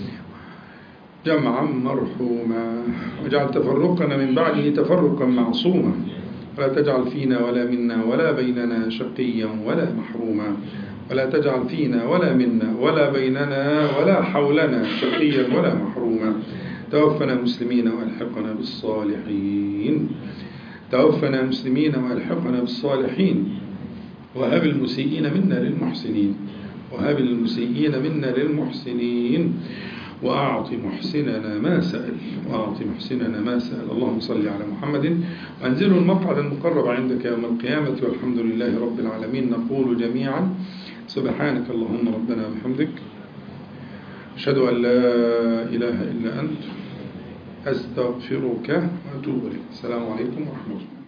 S1: جمعا مرحوما واجعل تفرقنا من بعده تفرقا معصوما ولا تجعل فينا ولا منا ولا بيننا شقيا ولا محروما ولا تجعل فينا ولا منا ولا بيننا ولا حولنا شقيا ولا محروما توفنا مسلمين والحقنا بالصالحين توفنا مسلمين والحقنا بالصالحين وهب المسيئين منا للمحسنين وهب المسيئين منا للمحسنين وأعط محسننا ما سأل وأعط محسننا ما سأل اللهم صل على محمد وأنزلوا المقعد المقرب عندك يوم القيامة والحمد لله رب العالمين نقول جميعا سبحانك اللهم ربنا وبحمدك أشهد أن لا إله إلا أنت أستغفرك وأتوب إليك السلام عليكم ورحمة الله